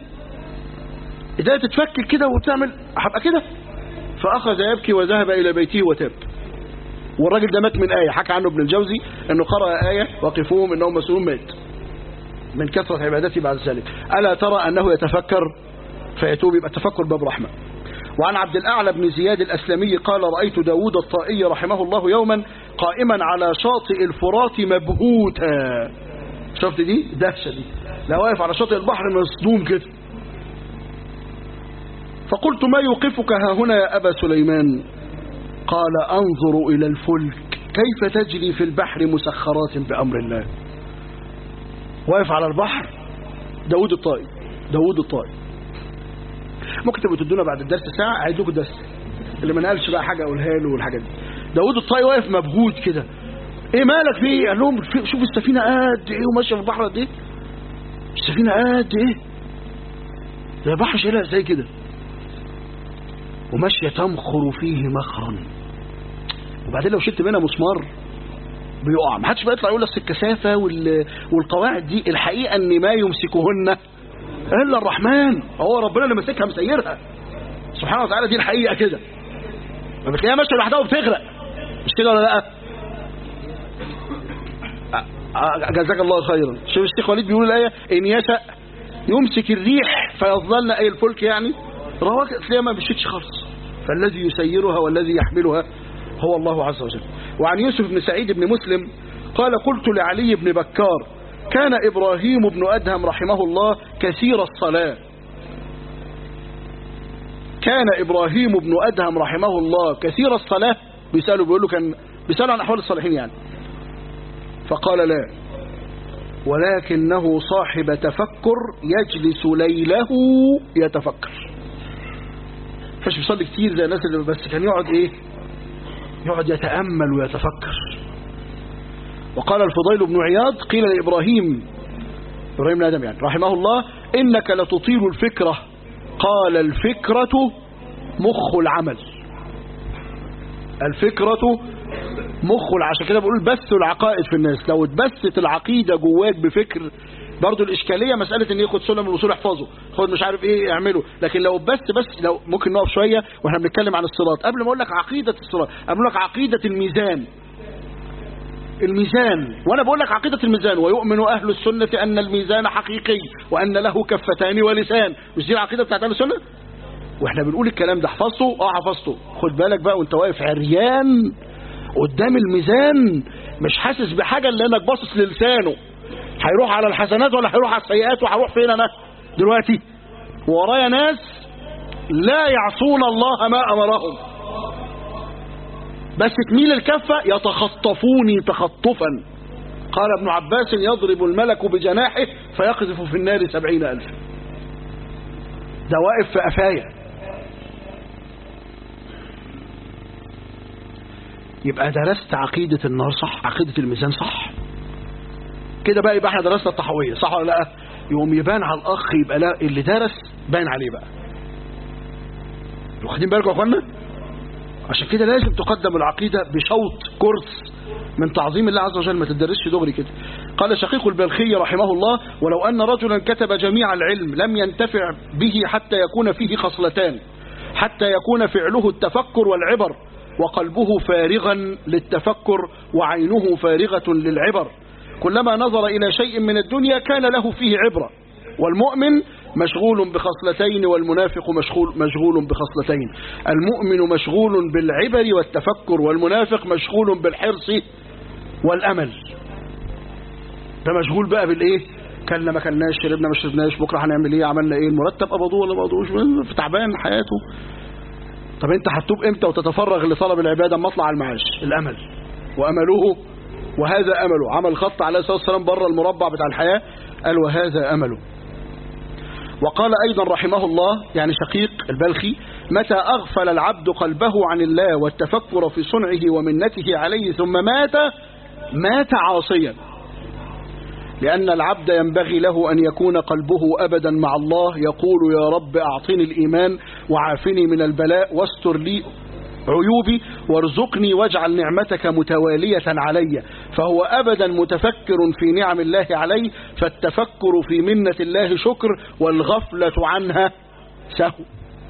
اذا تتفكر كده وتعمل هبقى كده فاخذ يبكي وذهب الى بيته وتاب والراجل ده مات من آية حكى عنه ابن الجوزي انه قرأ آية وقفوهم انهم مسؤولون مات من كثرة عبادته بعد ذلك ألا ترى أنه يتفكر فيتوب يبقى التفكر باب رحمة وعن عبد الأعلى بن زياد الأسلمي قال رأيت داود الطائي رحمه الله يوما قائما على شاطئ الفرات مبهوتا شفت دي دهشة دي لا واقف على شاطئ البحر مصدوم كده فقلت ما يوقفك ها هنا يا أبا سليمان قال أنظر إلى الفلك كيف تجري في البحر مسخرات بأمر الله واقف على البحر داود الطائي داود الطائي ممكن تبقوا تدونا بعد الدرس ساعة عايزوكوا درس اللي ما نقالش بقى حاجة أقولها له والحاجات دي داود الطائي واقف مبهوت كده ايه مالك فيه قال لهم شوف السفينة قد ايه وماشية في البحر قد ايه السفينة قد ايه ده البحر شايلها ازاي كده وماشية تمخر فيه مخرا وبعدين لو شلت منها مسمار بيقع ما حدش بقى يطلع يقول لك الكثافه والقواعد دي الحقيقه ان ما يمسكهن الا الرحمن هو ربنا اللي ماسكها مسيرها سبحانه وتعالى دي الحقيقه كده ما بتلاقيها ماشيه لوحدها وبتغرق مش كده ولا لا جزاك الله خيرا شوف الشيخ وليد بيقول الايه ان يشاء يمسك الريح فيظلن اي الفلك يعني رواك تلاقيها ما مشيتش خالص فالذي يسيرها والذي يحملها هو الله عز وجل وعن يوسف بن سعيد بن مسلم قال قلت لعلي بن بكار كان إبراهيم بن أدهم رحمه الله كثير الصلاة كان إبراهيم بن أدهم رحمه الله كثير الصلاة بيسأله بيقول له كان بيسأله عن أحوال الصالحين يعني فقال لا ولكنه صاحب تفكر يجلس ليله يتفكر فش بيصلي كتير زي الناس اللي بس كان يقعد ايه يقعد يتأمل ويتفكر وقال الفضيل بن عياض قيل لإبراهيم إبراهيم بن آدم يعني رحمه الله إنك لتطيل الفكرة قال الفكرة مخ العمل الفكرة مخ عشان كده بقول بث العقائد في الناس لو اتبثت العقيدة جواك بفكر برضو الإشكالية مسألة إن ياخد سلم الوصول يحفظه خد مش عارف إيه يعمله لكن لو بس بس لو ممكن نقف شوية وإحنا بنتكلم عن الصراط قبل ما أقول لك عقيدة الصراط أقول لك عقيدة الميزان الميزان وانا بقول لك عقيدة الميزان ويؤمن اهل السنة ان الميزان حقيقي وان له كفتان ولسان مش دي العقيدة بتاعت اهل السنة واحنا بنقول الكلام ده حفظته اه حفظته خد بالك بقى وانت واقف عريان قدام الميزان مش حاسس بحاجة الا انك باصص للسانه هيروح على الحسنات ولا هيروح على السيئات وهروح فين انا دلوقتي ورايا ناس لا يعصون الله ما امرهم بس تميل الكفة يتخطفوني تخطفا قال ابن عباس يضرب الملك بجناحه فيقذف في النار سبعين ألف ده واقف في أفايا يبقى درست عقيدة النار صح عقيدة الميزان صح كده بقى يبقى احنا درسنا الطحوية صح ولا لا يقوم يبان على الأخ يبقى لا اللي درس بان عليه بقى واخدين بالكم يا اخوانا عشان كده لازم تقدم العقيدة بشوط كورس من تعظيم الله عز وجل ما تدرسش دغري كده قال شقيق البلخي رحمه الله ولو أن رجلا كتب جميع العلم لم ينتفع به حتى يكون فيه خصلتان حتى يكون فعله التفكر والعبر وقلبه فارغا للتفكر وعينه فارغة للعبر كلما نظر إلى شيء من الدنيا كان له فيه عبرة والمؤمن مشغول بخصلتين والمنافق مشغول, مشغول بخصلتين المؤمن مشغول بالعبر والتفكر والمنافق مشغول بالحرص والأمل ده مشغول بقى بالايه كلنا ما كلناش شربنا ما شربناش بكره هنعمل ايه عملنا ايه المرتب قبضوه ولا ما قبضوش في تعبان حياته طب انت هتتوب امتى وتتفرغ لطلب العباده اما اطلع المعاش الامل وامله وهذا امله عمل خط عليه الصلاه والسلام بره المربع بتاع الحياه قال وهذا امله وقال أيضا رحمه الله يعني شقيق البلخي متى أغفل العبد قلبه عن الله والتفكر في صنعه ومنته عليه ثم مات مات عاصيا لأن العبد ينبغي له أن يكون قلبه أبدا مع الله يقول يا رب أعطني الإيمان وعافني من البلاء واستر لي عيوبي وارزقني واجعل نعمتك متوالية علي فهو أبدا متفكر في نعم الله عليه فالتفكر في منة الله شكر والغفلة عنها سهو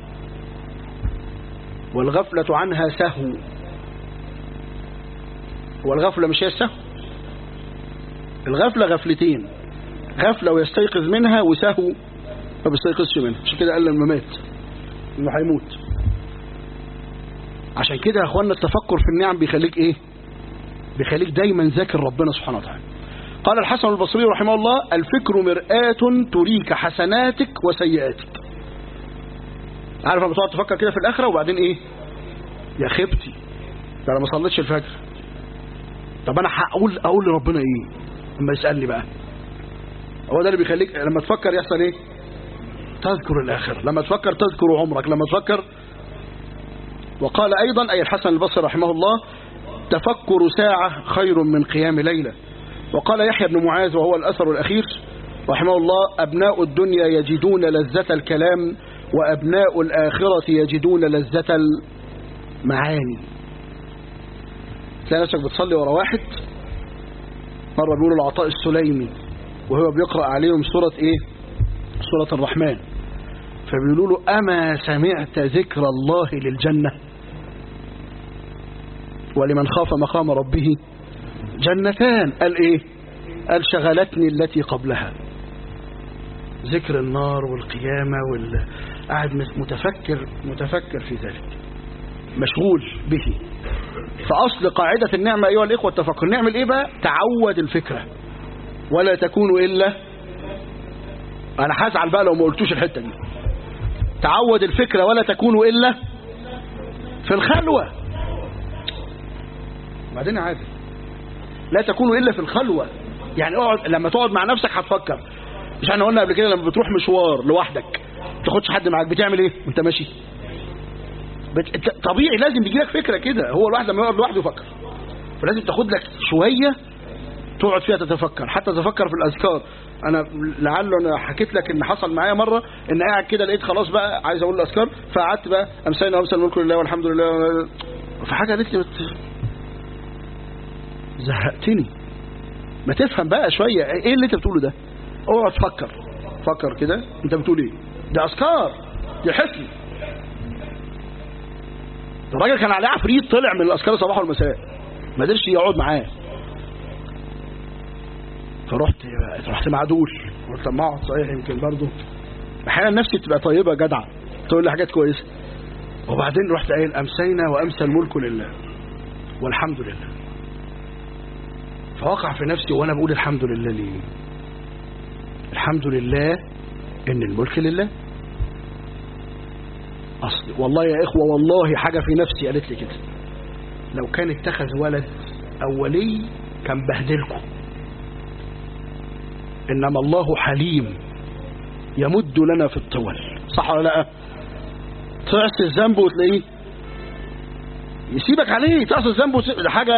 والغفلة عنها سهو والغفلة مش هي السهو الغفلة غفلتين غفلة ويستيقظ منها وسهو ما بيستيقظش منها عشان كده قال لما مات انه هيموت عشان كده يا اخوانا التفكر في النعم بيخليك ايه بيخليك دايما ذاكر ربنا سبحانه وتعالى قال الحسن البصري رحمه الله الفكر مرآة تريك حسناتك وسيئاتك عارف لما تقعد تفكر كده في الاخره وبعدين ايه يا خبتي ده انا ما صليتش الفجر طب انا هقول اقول لربنا ايه اما يسالني بقى هو ده اللي بيخليك لما تفكر يحصل ايه تذكر الاخره لما تفكر تذكر عمرك لما تفكر وقال أيضا أي الحسن البصري رحمه الله تفكر ساعة خير من قيام ليلة وقال يحيى بن معاذ وهو الأثر الأخير رحمه الله أبناء الدنيا يجدون لذة الكلام وأبناء الآخرة يجدون لذة المعاني تلاقي نفسك بتصلي ورا واحد مرة بيقولوا العطاء السليمي وهو بيقرأ عليهم سورة إيه سورة الرحمن فبيقولوا له أما سمعت ذكر الله للجنة ولمن خاف مقام ربه جنتان قال إيه قال شغلتني التي قبلها ذكر النار والقيامة وال... قاعد متفكر متفكر في ذلك مشغول به فأصل قاعدة النعمة أيها الإخوة التفكر نعمل إيه بقى تعود الفكرة ولا تكون إلا أنا هزعل بقى لو ما قلتوش الحتة دي تعود الفكرة ولا تكون إلا في الخلوة بعدين عادي لا تكون إلا في الخلوة يعني اقعد لما تقعد مع نفسك هتفكر مش احنا قلنا قبل كده لما بتروح مشوار لوحدك ما تاخدش حد معاك بتعمل ايه وانت ماشي بت... طبيعي لازم بيجي لك فكره كده هو الواحد لما يقعد لوحده يفكر فلازم تاخد لك شويه تقعد فيها تتفكر حتى تفكر في الاذكار انا لعله انا حكيت لك ان حصل معايا مره ان قاعد كده لقيت خلاص بقى عايز اقول الاذكار فقعدت بقى امسينا وامسى الملك لله والحمد لله فحاجه قالت لي بت... زهقتني ما تفهم بقى شويه ايه اللي انت بتقوله ده اقعد فكر فكر كده انت بتقول ايه ده اذكار دي حسن الراجل كان عليه عفريت طلع من الاذكار الصباح والمساء ما قدرش يقعد معاه فرحت رحت معدول قلت ما اقعد صحيح يمكن برضه احيانا نفسي تبقى طيبه جدعه تقول لي حاجات كويسه وبعدين رحت قايل امسينا وامسى الملك لله والحمد لله فوقع في نفسي وانا بقول الحمد لله ليه الحمد لله ان الملك لله اصل والله يا اخوه والله حاجه في نفسي قالت لي كده لو كان اتخذ ولد او ولي كان بهدلكم انما الله حليم يمد لنا في الطول صح ولا لا تعصي الذنب وتلاقيه يسيبك عليه تعصي الذنب وتسيب حاجه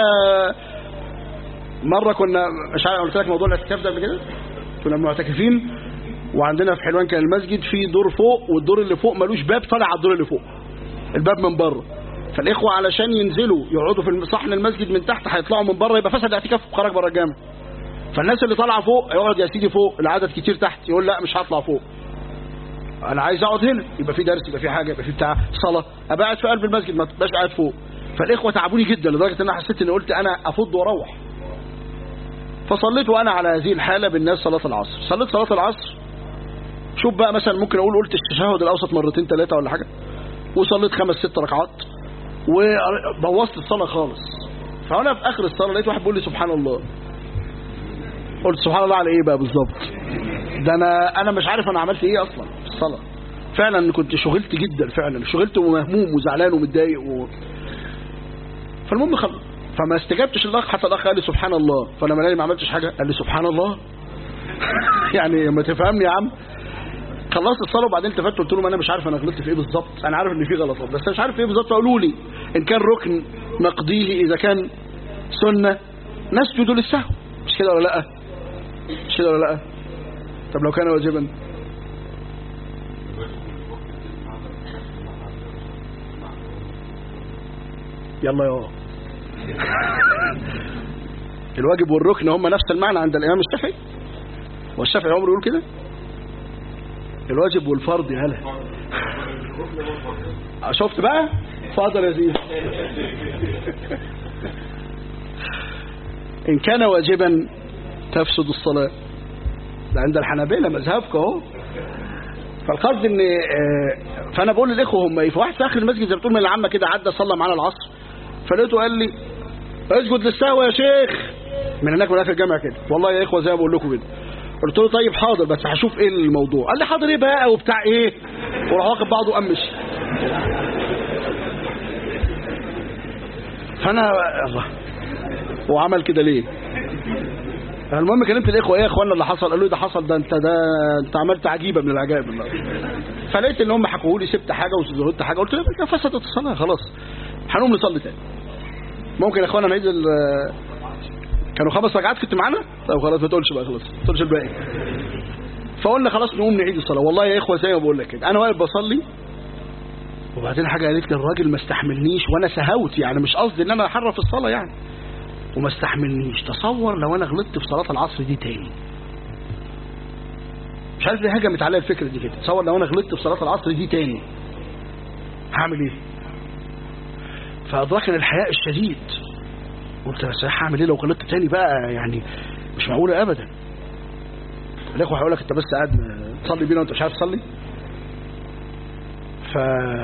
مره كنا مش عارف قلت لك موضوع الاعتكاف ده قبل كده كنا معتكفين وعندنا في حلوان كان المسجد فيه دور فوق والدور اللي فوق ملوش باب طالع على الدور اللي فوق الباب من بره فالاخوه علشان ينزلوا يقعدوا في صحن المسجد من تحت هيطلعوا من بره يبقى فسد اعتكاف وخرج بره الجامع فالناس اللي طالعه فوق يقعد يا سيدي فوق العدد كتير تحت يقول لا مش هطلع فوق انا عايز اقعد هنا يبقى في درس يبقى في حاجه يبقى في بتاع صلاه ابقى قاعد في قلب المسجد ما تبقاش قاعد فوق فالاخوه تعبوني جدا لدرجه ان انا حسيت اني قلت انا افض واروح فصليت وانا على هذه الحاله بالناس صلاه العصر صليت صلاه العصر شوف بقى مثلا ممكن اقول قلت التشهد الاوسط مرتين ثلاثه ولا حاجه وصليت خمس ست ركعات وبوظت الصلاه خالص فانا في اخر الصلاه لقيت واحد بيقول لي سبحان الله قلت سبحان الله على ايه بقى بالظبط ده انا انا مش عارف انا عملت ايه اصلا في الصلاه فعلا كنت شغلت جدا فعلا شغلت ومهموم وزعلان ومتضايق و... فالمهم خلص فما استجبتش الاخ حتى الاخ قال لي سبحان الله فلما لقاني ما عملتش حاجه قال لي سبحان الله يعني ما تفهمني يا عم خلصت الصلاه وبعدين التفت قلت لهم انا مش عارف انا غلطت في ايه بالظبط انا عارف ان في غلطات بس مش عارف في ايه بالظبط فقولوا لي ان كان ركن نقضيه اذا كان سنه نسجد للسهو مش كده ولا لا مش كده ولا لا طب لو كان واجبا يلا يا الواجب والركن هم نفس المعنى عند الامام الشافعي والشافعي عمره يقول كده الواجب والفرض يا هلا شفت بقى فاضل يا زين ان كان واجبا تفسد الصلاه ده عند الحنابلة مذهبك اهو فالقصد ان فانا بقول للاخوه هم ايه فواحد في اخر المسجد زي بتقول من العامه كده عدى صلى معانا العصر فلقيته قال لي اسجد للسهو يا شيخ من هناك من اخر الجامع كده والله يا اخوه زي ما بقول لكم كده قلت له طيب حاضر بس هشوف ايه الموضوع قال لي حاضر ايه بقى وبتاع ايه وراح واخد بعضه وقام مشي فانا الله هو عمل كده ليه المهم كلمت الاخوه ايه يا اخوانا اللي حصل قالوا لي ده حصل ده انت ده انت عملت عجيبه من العجائب الله فلقيت ان هم حكوا لي سبت حاجه وزودت حاجه قلت لهم ده فسدت الصلاه خلاص هنقوم نصلي تاني ممكن يا اخوانا نعيد كانوا خمس ركعات كنت معانا طب خلاص ما تقولش بقى خلاص ما تقولش الباقي فقلنا خلاص نقوم نعيد الصلاه والله يا اخوه زي ما بقول لك كده انا واقف بصلي وبعدين حاجه قالت لي الراجل ما استحملنيش وانا سهوت يعني مش قصدي ان انا احرف الصلاه يعني وما استحملنيش تصور لو انا غلطت في صلاه العصر دي تاني مش عارف ليه هجمت عليا الفكره دي كده تصور لو انا غلطت في صلاه العصر دي تاني هعمل ايه فادركني الحياء الشديد قلت بس هعمل ايه لو غلطت تاني بقى يعني مش معقوله ابدا الاخوه هيقول لك انت بس قاعد تصلي بينا وانت مش عارف تصلي ف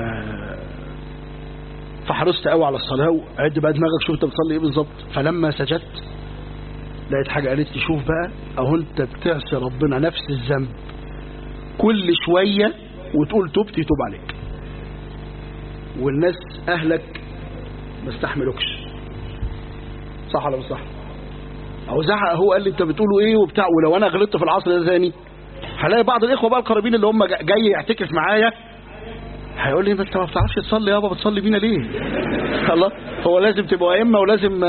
فحرصت قوي على الصلاه وعد بقى دماغك شوف انت بتصلي ايه بالظبط فلما سجدت لقيت حاجه قالت لي شوف بقى اهو انت بتعصي ربنا نفس الذنب كل شويه وتقول تبت يتوب عليك والناس اهلك ما استحملوكش صح ولا مش صح او زعق هو قال لي انت بتقولوا ايه وبتاع ولو انا غلطت في العصر ده ثاني هلاقي بعض الاخوه بقى القريبين اللي هم جاي يعتكف معايا هيقول لي ما انت ما بتعرفش تصلي يابا بتصلي بينا ليه الله هو لازم تبقوا ائمه ولازم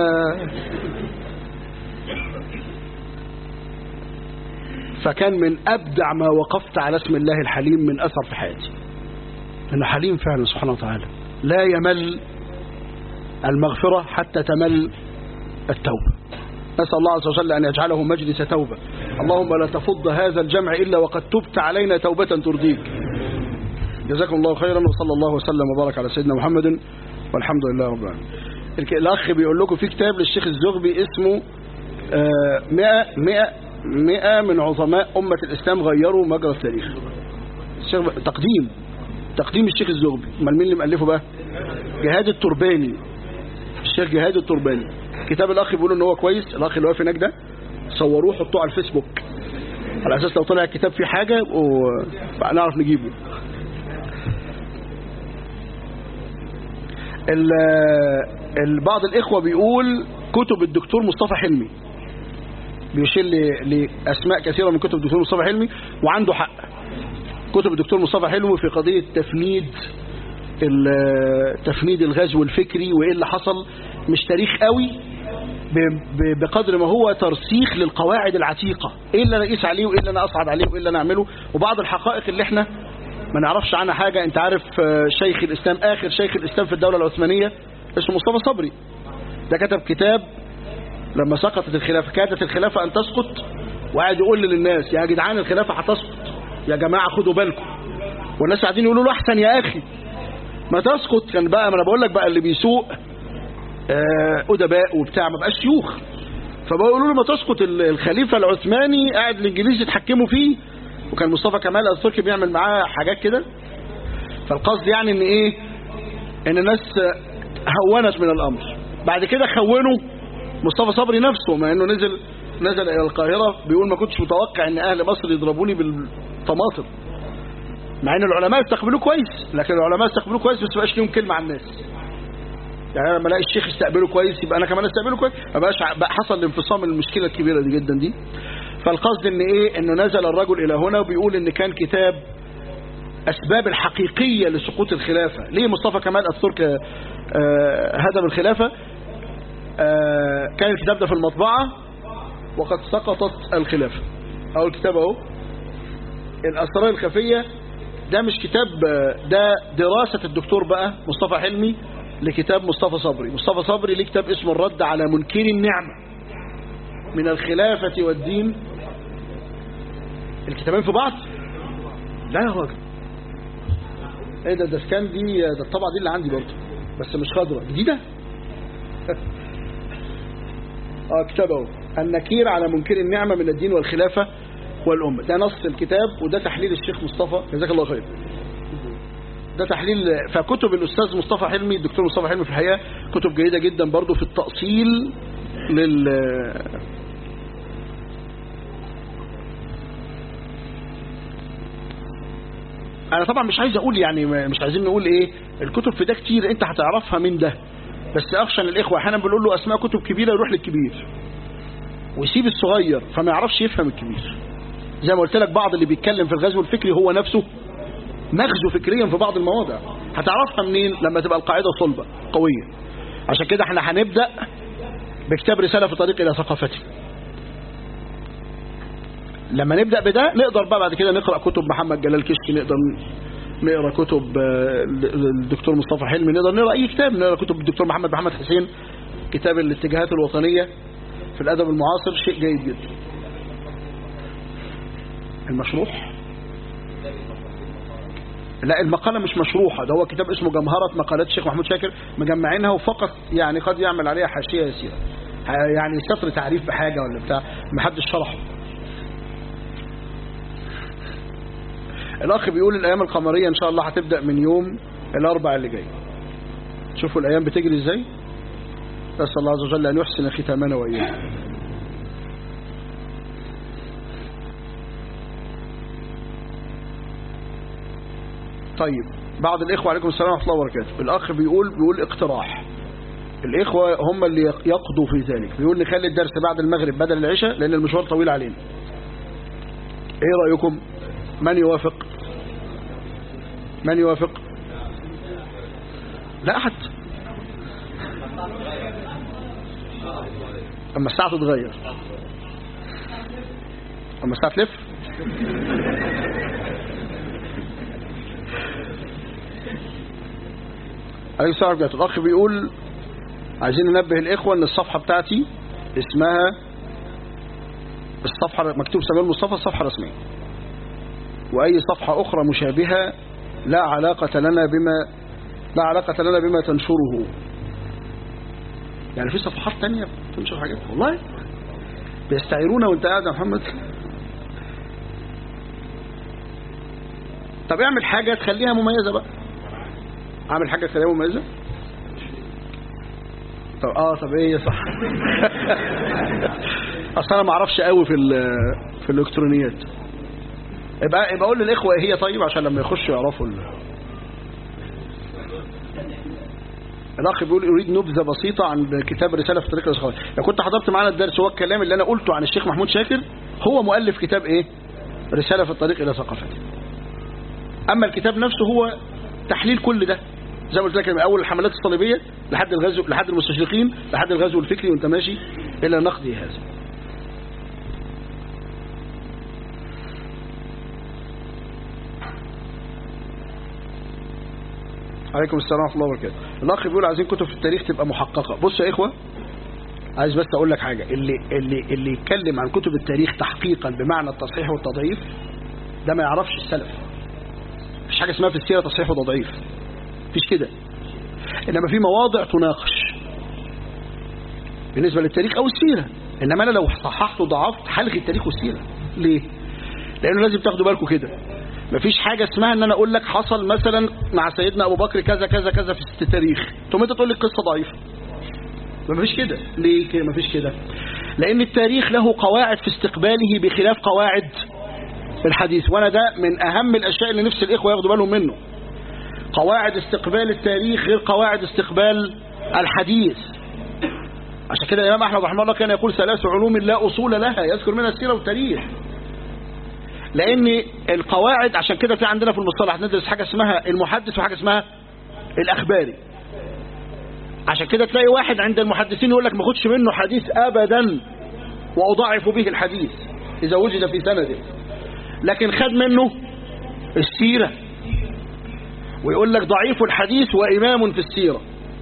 فكان من ابدع ما وقفت على اسم الله الحليم من اثر في حياتي انه حليم فعلا سبحانه وتعالى لا يمل المغفره حتى تمل التوبه نسال الله عز وجل ان يجعله مجلس توبه اللهم لا تفض هذا الجمع الا وقد تبت علينا توبه ترضيك جزاكم الله خيرا وصلى الله وسلم وبارك على سيدنا محمد والحمد لله رب العالمين الاخ بيقول لكم في كتاب للشيخ الزغبي اسمه 100 100 100 من عظماء امه الاسلام غيروا مجرى التاريخ الشيخ تقديم تقديم الشيخ الزغبي امال مين اللي مؤلفه بقى جهاد الترباني الشيخ جهاد الترباني كتاب الاخ بيقول ان هو كويس الاخ اللي واقف هناك ده صوروه حطوه على الفيسبوك على اساس لو طلع الكتاب فيه حاجه ونعرف نجيبه بعض الإخوة بيقول كتب الدكتور مصطفى حلمي بيشير لأسماء كثيرة من كتب الدكتور مصطفى حلمي وعنده حق كتب الدكتور مصطفى حلمي في قضية تفنيد تفنيد الغزو الفكري وإيه اللي حصل مش تاريخ قوي بقدر ما هو ترسيخ للقواعد العتيقة ايه اللي انا اقيس عليه وايه اللي انا اصعد عليه وايه اللي انا اعمله وبعض الحقائق اللي احنا ما نعرفش عنها حاجة انت عارف شيخ الاسلام اخر شيخ الاسلام في الدولة العثمانية اسمه مصطفى صبري ده كتب كتاب لما سقطت الخلافة كادت الخلافة ان تسقط وقاعد يقول للناس يا جدعان الخلافة هتسقط يا جماعة خدوا بالكم والناس قاعدين يقولوا له احسن يا اخي ما تسقط كان بقى ما انا بقول لك بقى اللي بيسوق ادباء وبتاع ما بقاش شيوخ فبقولوا له ما تسقط الخليفة العثماني قاعد الانجليز يتحكموا فيه وكان مصطفى كمال التركي بيعمل معاه حاجات كده فالقصد يعني ان ايه ان الناس هونت من الامر بعد كده خونوا مصطفى صبري نفسه مع انه نزل نزل الى القاهرة بيقول ما كنتش متوقع ان اهل مصر يضربوني بالطماطم مع ان العلماء استقبلوه كويس لكن العلماء استقبلوه كويس بس ما بقاش ليهم كلمه على الناس يعني لما الاقي الشيخ استقبله كويس يبقى انا كمان استقبله كويس ما بقاش بقى حصل الانفصام المشكله الكبيره دي جدا دي فالقصد ان ايه انه نزل الرجل الى هنا وبيقول ان كان كتاب اسباب الحقيقيه لسقوط الخلافه ليه مصطفى كمال اتاتورك آه هدم الخلافه آه كان الكتاب ده في المطبعه وقد سقطت الخلافه اول كتاب اهو الاسرار الخفيه ده مش كتاب ده دراسه الدكتور بقى مصطفى حلمي لكتاب مصطفى صبري مصطفى صبري ليه كتاب اسمه الرد على منكر النعمة من الخلافة والدين الكتابين في بعض لا يا راجل ايه ده ده سكان دي ده الطبعة دي اللي عندي برضه بس مش خضرة جديدة اه كتاب اهو النكير على منكر النعمة من الدين والخلافة والأمة ده نص الكتاب وده تحليل الشيخ مصطفى جزاك الله خير ده تحليل فكتب الأستاذ مصطفى حلمي الدكتور مصطفى حلمي في الحقيقة كتب جيدة جدا برضو في التأصيل لل أنا طبعا مش عايز أقول يعني مش عايزين نقول إيه الكتب في ده كتير أنت هتعرفها من ده بس أخشى أن الإخوة أحيانا بنقول له أسماء كتب كبيرة يروح للكبير ويسيب الصغير فما يعرفش يفهم الكبير زي ما قلت لك بعض اللي بيتكلم في الغزو الفكري هو نفسه مغزو فكريا في بعض المواضع هتعرفها منين لما تبقى القاعدة صلبة قوية عشان كده احنا هنبدأ بكتاب رسالة في طريق إلى ثقافته لما نبدأ بده نقدر بقى بعد كده نقرأ كتب محمد جلال كشكي نقدر نقرأ كتب الدكتور مصطفى حلمي نقدر نقرأ أي كتاب نقرأ كتب الدكتور محمد محمد حسين كتاب الاتجاهات الوطنية في الأدب المعاصر شيء جيد جدا المشروح لا المقالة مش مشروحة ده هو كتاب اسمه جمهرة مقالات الشيخ محمود شاكر مجمعينها وفقط يعني قد يعمل عليها حاشية يسيرة يعني سطر تعريف بحاجة ولا بتاع محدش شرحه الأخ بيقول الأيام القمرية إن شاء الله هتبدأ من يوم الأربع اللي جاي شوفوا الأيام بتجري إزاي نسأل الله عز وجل أن يحسن ختامنا وإياكم طيب بعض الإخوة عليكم السلام ورحمة الله وبركاته الأخ بيقول بيقول اقتراح الإخوة هم اللي يقضوا في ذلك بيقول نخلي الدرس بعد المغرب بدل العشاء لأن المشوار طويل علينا إيه رأيكم من يوافق من يوافق لا أحد أما الساعة تتغير أما الساعة تلف عليه السلام عليكم الأخ بيقول عايزين ننبه الإخوة أن الصفحة بتاعتي اسمها الصفحة مكتوب سمير مصطفى الصفحة رسمية وأي صفحة أخرى مشابهة لا علاقة لنا بما لا علاقة لنا بما تنشره يعني في صفحات تانية تنشر حاجات والله بيستعيرونا وانت قاعد يا محمد طب اعمل حاجة تخليها مميزة بقى اعمل حاجة تخليها مميزة طب اه طب ايه صح اصل انا ما اعرفش قوي في في الالكترونيات يبقى يبقى اقول للاخوه هي طيب عشان لما يخشوا يعرفوا ال... الاخ بيقول اريد نبذه بسيطه عن كتاب رساله في طريق الاصحاب لو كنت حضرت معانا الدرس هو الكلام اللي انا قلته عن الشيخ محمود شاكر هو مؤلف كتاب ايه رساله في الطريق الى ثقافته اما الكتاب نفسه هو تحليل كل ده زي ما قلت لك من اول الحملات الصليبيه لحد الغزو لحد المستشرقين لحد الغزو الفكري وانت ماشي الى نقد هذا عليكم السلام ورحمه الله وبركاته الاخ بيقول عايزين كتب في التاريخ تبقى محققه بص يا اخوه عايز بس اقول لك حاجه اللي اللي اللي يتكلم عن كتب التاريخ تحقيقا بمعنى التصحيح والتضعيف ده ما يعرفش السلف مفيش حاجه اسمها في السيره تصحيح وتضعيف مفيش كده انما في مواضع تناقش بالنسبه للتاريخ او السيره انما انا لو صححت وضعفت هلغي التاريخ والسيره ليه لانه لازم تاخدوا بالكم كده مفيش حاجة اسمها ان انا اقول لك حصل مثلا مع سيدنا ابو بكر كذا كذا كذا في التاريخ ثم انت تقول لي قصة ضعيفة مفيش كده ليه كده مفيش كده لان التاريخ له قواعد في استقباله بخلاف قواعد الحديث وانا ده من اهم الاشياء اللي نفس الاخوة ياخدوا بالهم منه قواعد استقبال التاريخ غير قواعد استقبال الحديث عشان كده الامام احمد رحمه الله كان يقول ثلاث علوم لا اصول لها يذكر منها السيره والتاريخ لان القواعد عشان كده في عندنا في المصطلح ندرس حاجه اسمها المحدث وحاجه اسمها الاخباري عشان كده تلاقي واحد عند المحدثين يقول لك ما خدش منه حديث ابدا واضاعف به الحديث اذا وجد في سنده لكن خد منه السيره ويقول لك ضعيف الحديث وامام في السيره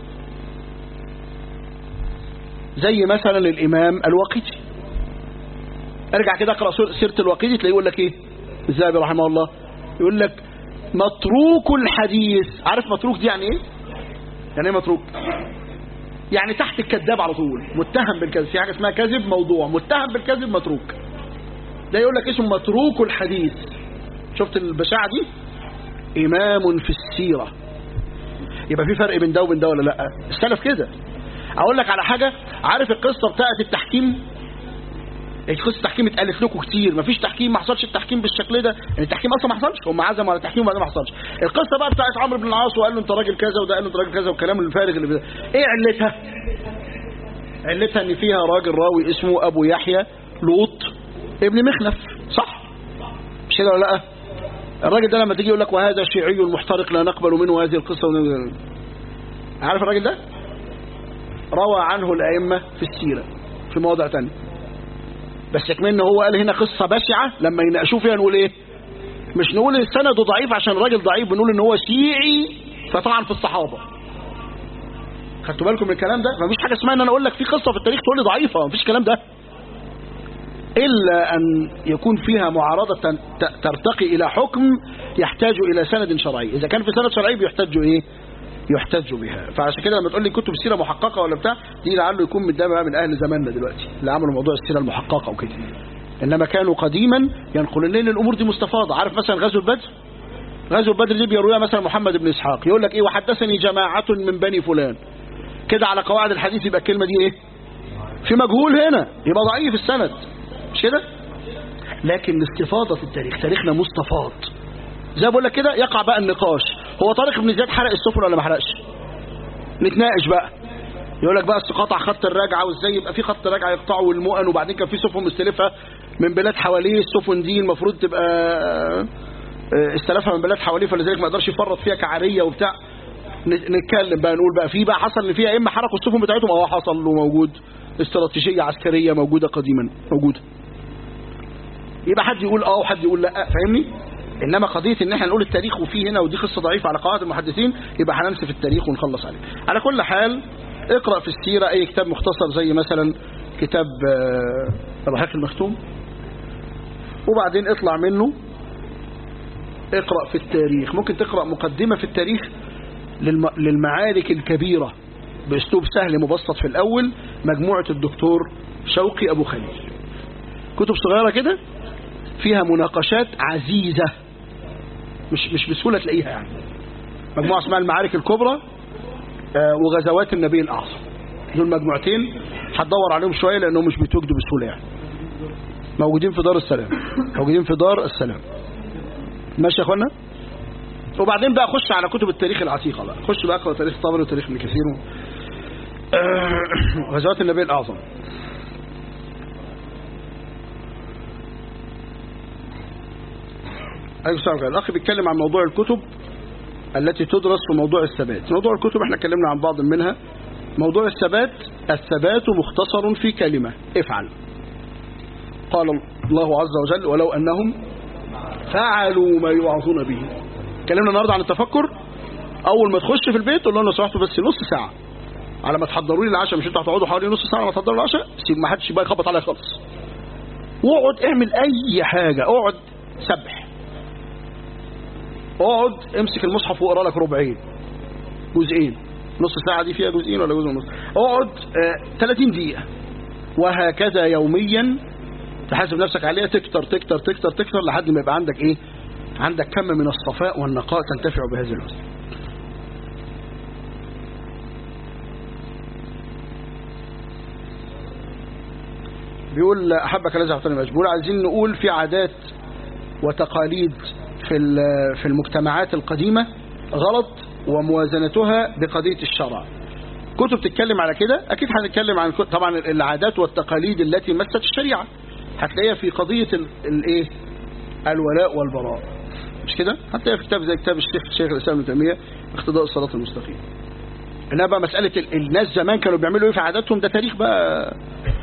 زي مثلا الامام الوقيتي ارجع كده اقرا سيره الوقيدي تلاقيه يقول لك ايه الذهبي رحمه الله يقول لك متروك الحديث عارف متروك دي يعني ايه يعني ايه متروك يعني تحت الكذاب على طول متهم بالكذب في حاجه اسمها كذب موضوع متهم بالكذب متروك ده يقول لك اسمه متروك الحديث شفت البشاعه دي امام في السيره يبقى في فرق بين ده وبين ده ولا لا السلف كده اقول لك على حاجه عارف القصه بتاعه التحكيم قصه التحكيم اتقالت لكم كتير مفيش تحكيم ما حصلش التحكيم بالشكل ده يعني التحكيم اصلا ما حصلش هم عزموا على التحكيم وبعدين ما حصلش القصه بقى بتاعت عمرو بن العاص وقال له انت راجل كذا وده قال له انت راجل كذا والكلام الفارغ اللي بده ايه علتها علتها ان فيها راجل راوي اسمه ابو يحيى لوط ابن مخنف صح مش كده ولا لا الراجل ده لما تيجي يقول لك وهذا شيعي محترق لا نقبل منه هذه القصه عارف الراجل ده روى عنه الائمه في السيره في مواضع ثانيه بس كمان هو قال هنا قصة بشعة لما يناقشوه فيها نقول ايه مش نقول السند ضعيف عشان الراجل ضعيف بنقول ان هو شيعي فطعن في الصحابة خدتوا بالكم من الكلام ده مفيش حاجة اسمها ان انا اقول لك في قصة في التاريخ تقول لي ضعيفة مفيش الكلام ده إلا أن يكون فيها معارضة ترتقي إلى حكم يحتاج إلى سند شرعي إذا كان في سند شرعي بيحتاج إيه يحتج بها فعشان كده لما تقول لي كتب سيره محققه ولا بتاع دي لعله يكون من بقى من اهل زماننا دلوقتي اللي عملوا موضوع السيره المحققه وكده انما كانوا قديما ينقلون لنا الامور دي مستفاضه عارف مثلا غزوه بدر غزوه بدر دي بيرويها مثلا محمد بن اسحاق يقول لك ايه وحدثني جماعه من بني فلان كده على قواعد الحديث يبقى الكلمه دي ايه في مجهول هنا يبقى ضعيف السند مش كده لكن الاستفاضه في التاريخ تاريخنا مستفاض زي ما بقول لك كده يقع بقى النقاش هو طارق بن زياد حرق السفن ولا ما حرقش نتناقش بقى يقول لك بقى أصل قطع خط الرجعه وازاي يبقى في خط رجعه يقطعه والمؤن وبعدين كان في سفن مستلفه من بلاد حواليه السفن دي المفروض تبقى آه، استلفها من بلاد حواليه فلذلك ما يقدرش يفرط فيها كعاريه وبتاع ن- نتكلم بقى نقول بقى في بقى حصل اللي فيها اما حرقوا السفن بتاعتهم او حصل وموجود استراتيجيه عسكريه موجوده قديما موجوده يبقى حد يقول اه وحد يقول لا فاهمني انما قضيه ان احنا نقول التاريخ وفيه هنا ودي قصه ضعيفه على قواعد المحدثين يبقى هننسف التاريخ ونخلص عليه على كل حال اقرا في السيره اي كتاب مختصر زي مثلا كتاب آه، الرحيق المختوم وبعدين اطلع منه اقرا في التاريخ ممكن تقرا مقدمه في التاريخ للم... للمعارك الكبيره باسلوب سهل مبسط في الاول مجموعه الدكتور شوقي ابو خليل كتب صغيره كده فيها مناقشات عزيزة مش مش بسهولة تلاقيها يعني مجموعة اسمها المعارك الكبرى آه، وغزوات النبي الأعظم دول مجموعتين هتدور عليهم شوية لأنهم مش بيتوجدوا بسهولة يعني موجودين في دار السلام موجودين في دار السلام ماشي يا اخوانا وبعدين بقى خش على كتب التاريخ العتيقة بقى خش بقى اقرا تاريخ طبري وتاريخ ابن كثير و- آه، غزوات النبي الأعظم أيوة سامع الأخ بيتكلم عن موضوع الكتب التي تدرس في موضوع الثبات موضوع الكتب احنا اتكلمنا عن بعض منها موضوع الثبات الثبات مختصر في كلمة افعل قال الله عز وجل ولو أنهم فعلوا ما يوعظون به اتكلمنا النهارده عن التفكر أول ما تخش في البيت قول لهم لو سمحتوا بس نص ساعة على ما تحضروا لي العشاء مش انتوا هتقعدوا حوالي نص ساعة على ما تحضروا العشاء سيب ما حدش بقى يخبط عليا خالص واقعد اعمل أي حاجة اقعد سبح اقعد امسك المصحف واقرا لك ربعين جزئين نص ساعة دي فيها جزئين ولا جزء ونص اقعد آه 30 دقيقة وهكذا يوميا تحاسب نفسك عليها تكتر تكتر تكتر تكتر لحد ما يبقى عندك ايه عندك كم من الصفاء والنقاء تنتفع بهذه الوسيله بيقول احبك الذي اعطاني ماشي بيقول عايزين نقول في عادات وتقاليد في ال- في المجتمعات القديمة غلط وموازنتها بقضية الشرع كتب تتكلم على كده أكيد هنتكلم عن كت- طبعا العادات والتقاليد التي مست الشريعة هتلاقيها في قضية ال- الايه الولاء والبراء مش كده هتلاقيها في كتاب زي كتاب الشيخ الشيخ الإسلام ابن تيمية اقتضاء الصراط المستقيم انما بقى مسألة ال- الناس زمان كانوا بيعملوا ايه في عاداتهم ده تاريخ بقى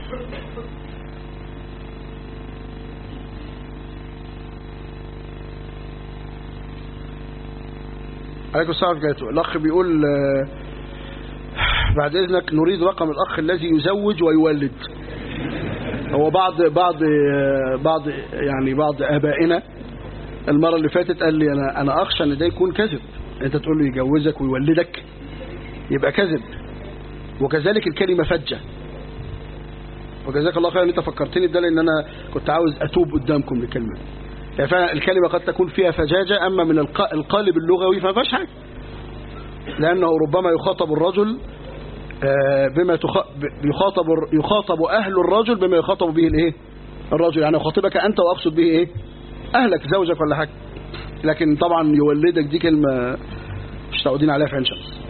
عليكم السلام ورحمة الله الأخ بيقول آه، بعد إذنك نريد رقم الأخ الذي يزوج ويولد هو بعض بعض آه، بعض يعني بعض آبائنا المرة اللي فاتت قال لي أنا أنا أخشى إن ده يكون كذب أنت تقول له يجوزك ويولدك يبقى كذب وكذلك الكلمة فجة وجزاك الله خيرا ان انت فكرتني بده لان انا كنت عاوز اتوب قدامكم للكلمه دي. يعني فعلا الكلمه قد تكون فيها فجاجه اما من الق- القالب اللغوي فما فيهاش حاجه لانه ربما يخاطب الرجل آه، بما تخ- ب- يخاطب يخاطب اهل الرجل بما يخاطب به الايه الرجل يعني يخاطبك انت واقصد به ايه اهلك زوجك ولا حاجه لكن طبعا يولدك دي كلمه مش تعودين عليها في عين شمس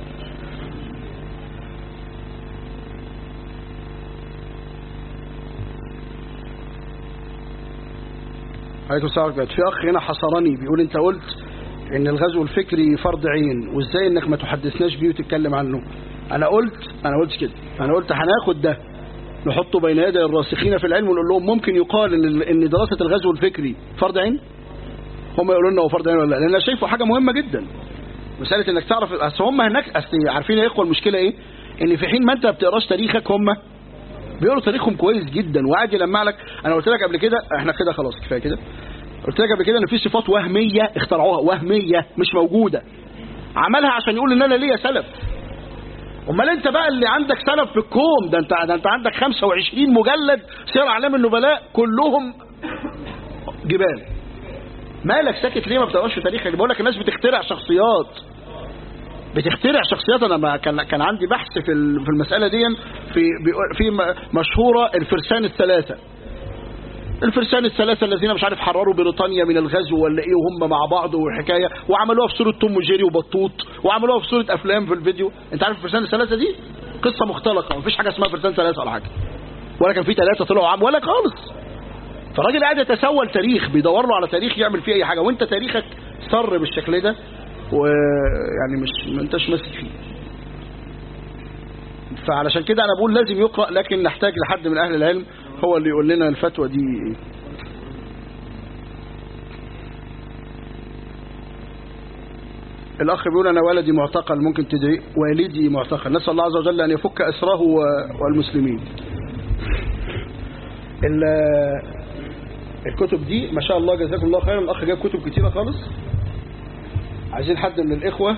عليكم السلام ورحمة الله. في أخ هنا حصرني بيقول أنت قلت إن الغزو الفكري فرض عين وإزاي إنك ما تحدثناش بيه وتتكلم عنه أنا قلت أنا قلت كده أنا قلت هناخد ده نحطه بين يدي الراسخين في العلم ونقول لهم ممكن يقال إن ال- إن دراسة الغزو الفكري فرض عين هم يقولوا لنا هو فرض عين ولا لا لأن أنا شايفه حاجة مهمة جدا مسألة إنك تعرف أصل هم هناك أصل عارفين يا إخوة المشكلة إيه إن في حين ما أنت ما بتقراش تاريخك هم بيقولوا تاريخهم كويس جدا وقاعد يلمع لك انا قلت لك قبل كده احنا كده خلاص كفايه كده قلت لك قبل كده ان في صفات وهميه اخترعوها وهميه مش موجوده عملها عشان يقول ان انا ليا سلف امال انت بقى اللي عندك سلف في الكوم ده انت ده انت عندك 25 مجلد سير اعلام النبلاء كلهم جبال مالك ساكت ليه ما بتقراش في تاريخك بقول لك الناس بتخترع شخصيات بتخترع شخصيات انا ما كان كان عندي بحث في ال- في المساله دي في بيقول- في م- مشهوره الفرسان الثلاثه الفرسان الثلاثة الذين مش عارف حرروا بريطانيا من الغزو ولا ايه وهم مع بعض وحكاية وعملوها في صورة توم وجيري وبطوط وعملوها في صورة افلام في الفيديو انت عارف الفرسان الثلاثة دي قصة مختلقة مفيش حاجة اسمها فرسان ثلاثة ولا حاجة ولا كان في ثلاثة طلعوا عام ولا خالص فالراجل قاعد يتسول تاريخ بيدور له على تاريخ يعمل فيه اي حاجة وانت تاريخك سر بالشكل ده ويعني مش ما انتش ماسك فيه فعلشان كده انا بقول لازم يقرأ لكن نحتاج لحد من اهل العلم هو اللي يقول لنا الفتوى دي ايه الأخ بيقول أنا ولدي معتقل ممكن تدعي والدي معتقل نسأل الله عز وجل أن يفك أسره والمسلمين الكتب دي ما شاء الله جزاكم الله خيرا الأخ جاب كتب كتيرة خالص عايزين حد من الإخوة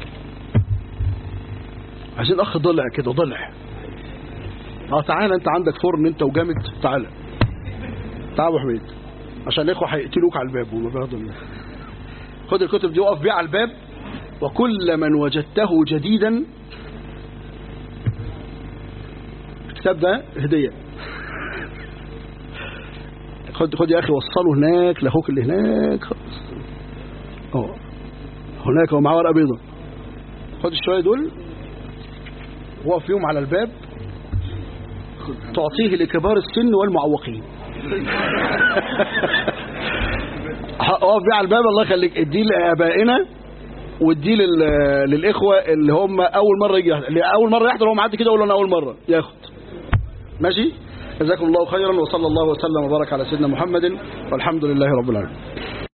عايزين أخ ضلع كده ضلع اه تعالى انت عندك فرن انت وجامد تعالى تعال ابو حميد عشان الاخوه هيقتلوك على الباب وما بياخدوا خد الكتب دي وقف بيها على الباب وكل من وجدته جديدا الكتاب ده هديه خد خد يا اخي وصله هناك لاخوك اللي هناك خلاص اه هناك هو معاه ورقه بيضاء خد الشويه دول وقف فيهم على الباب تعطيه لكبار السن والمعوقين اقف بيه على الباب الله يخليك اديه لابائنا واديه للاخوه اللي هم اول مره يجي اللي اول مره يحضر هو معدي كده يقول له انا اول مره ياخد ماشي جزاكم الله خيرا وصلى الله وسلم وبارك على سيدنا محمد والحمد لله رب العالمين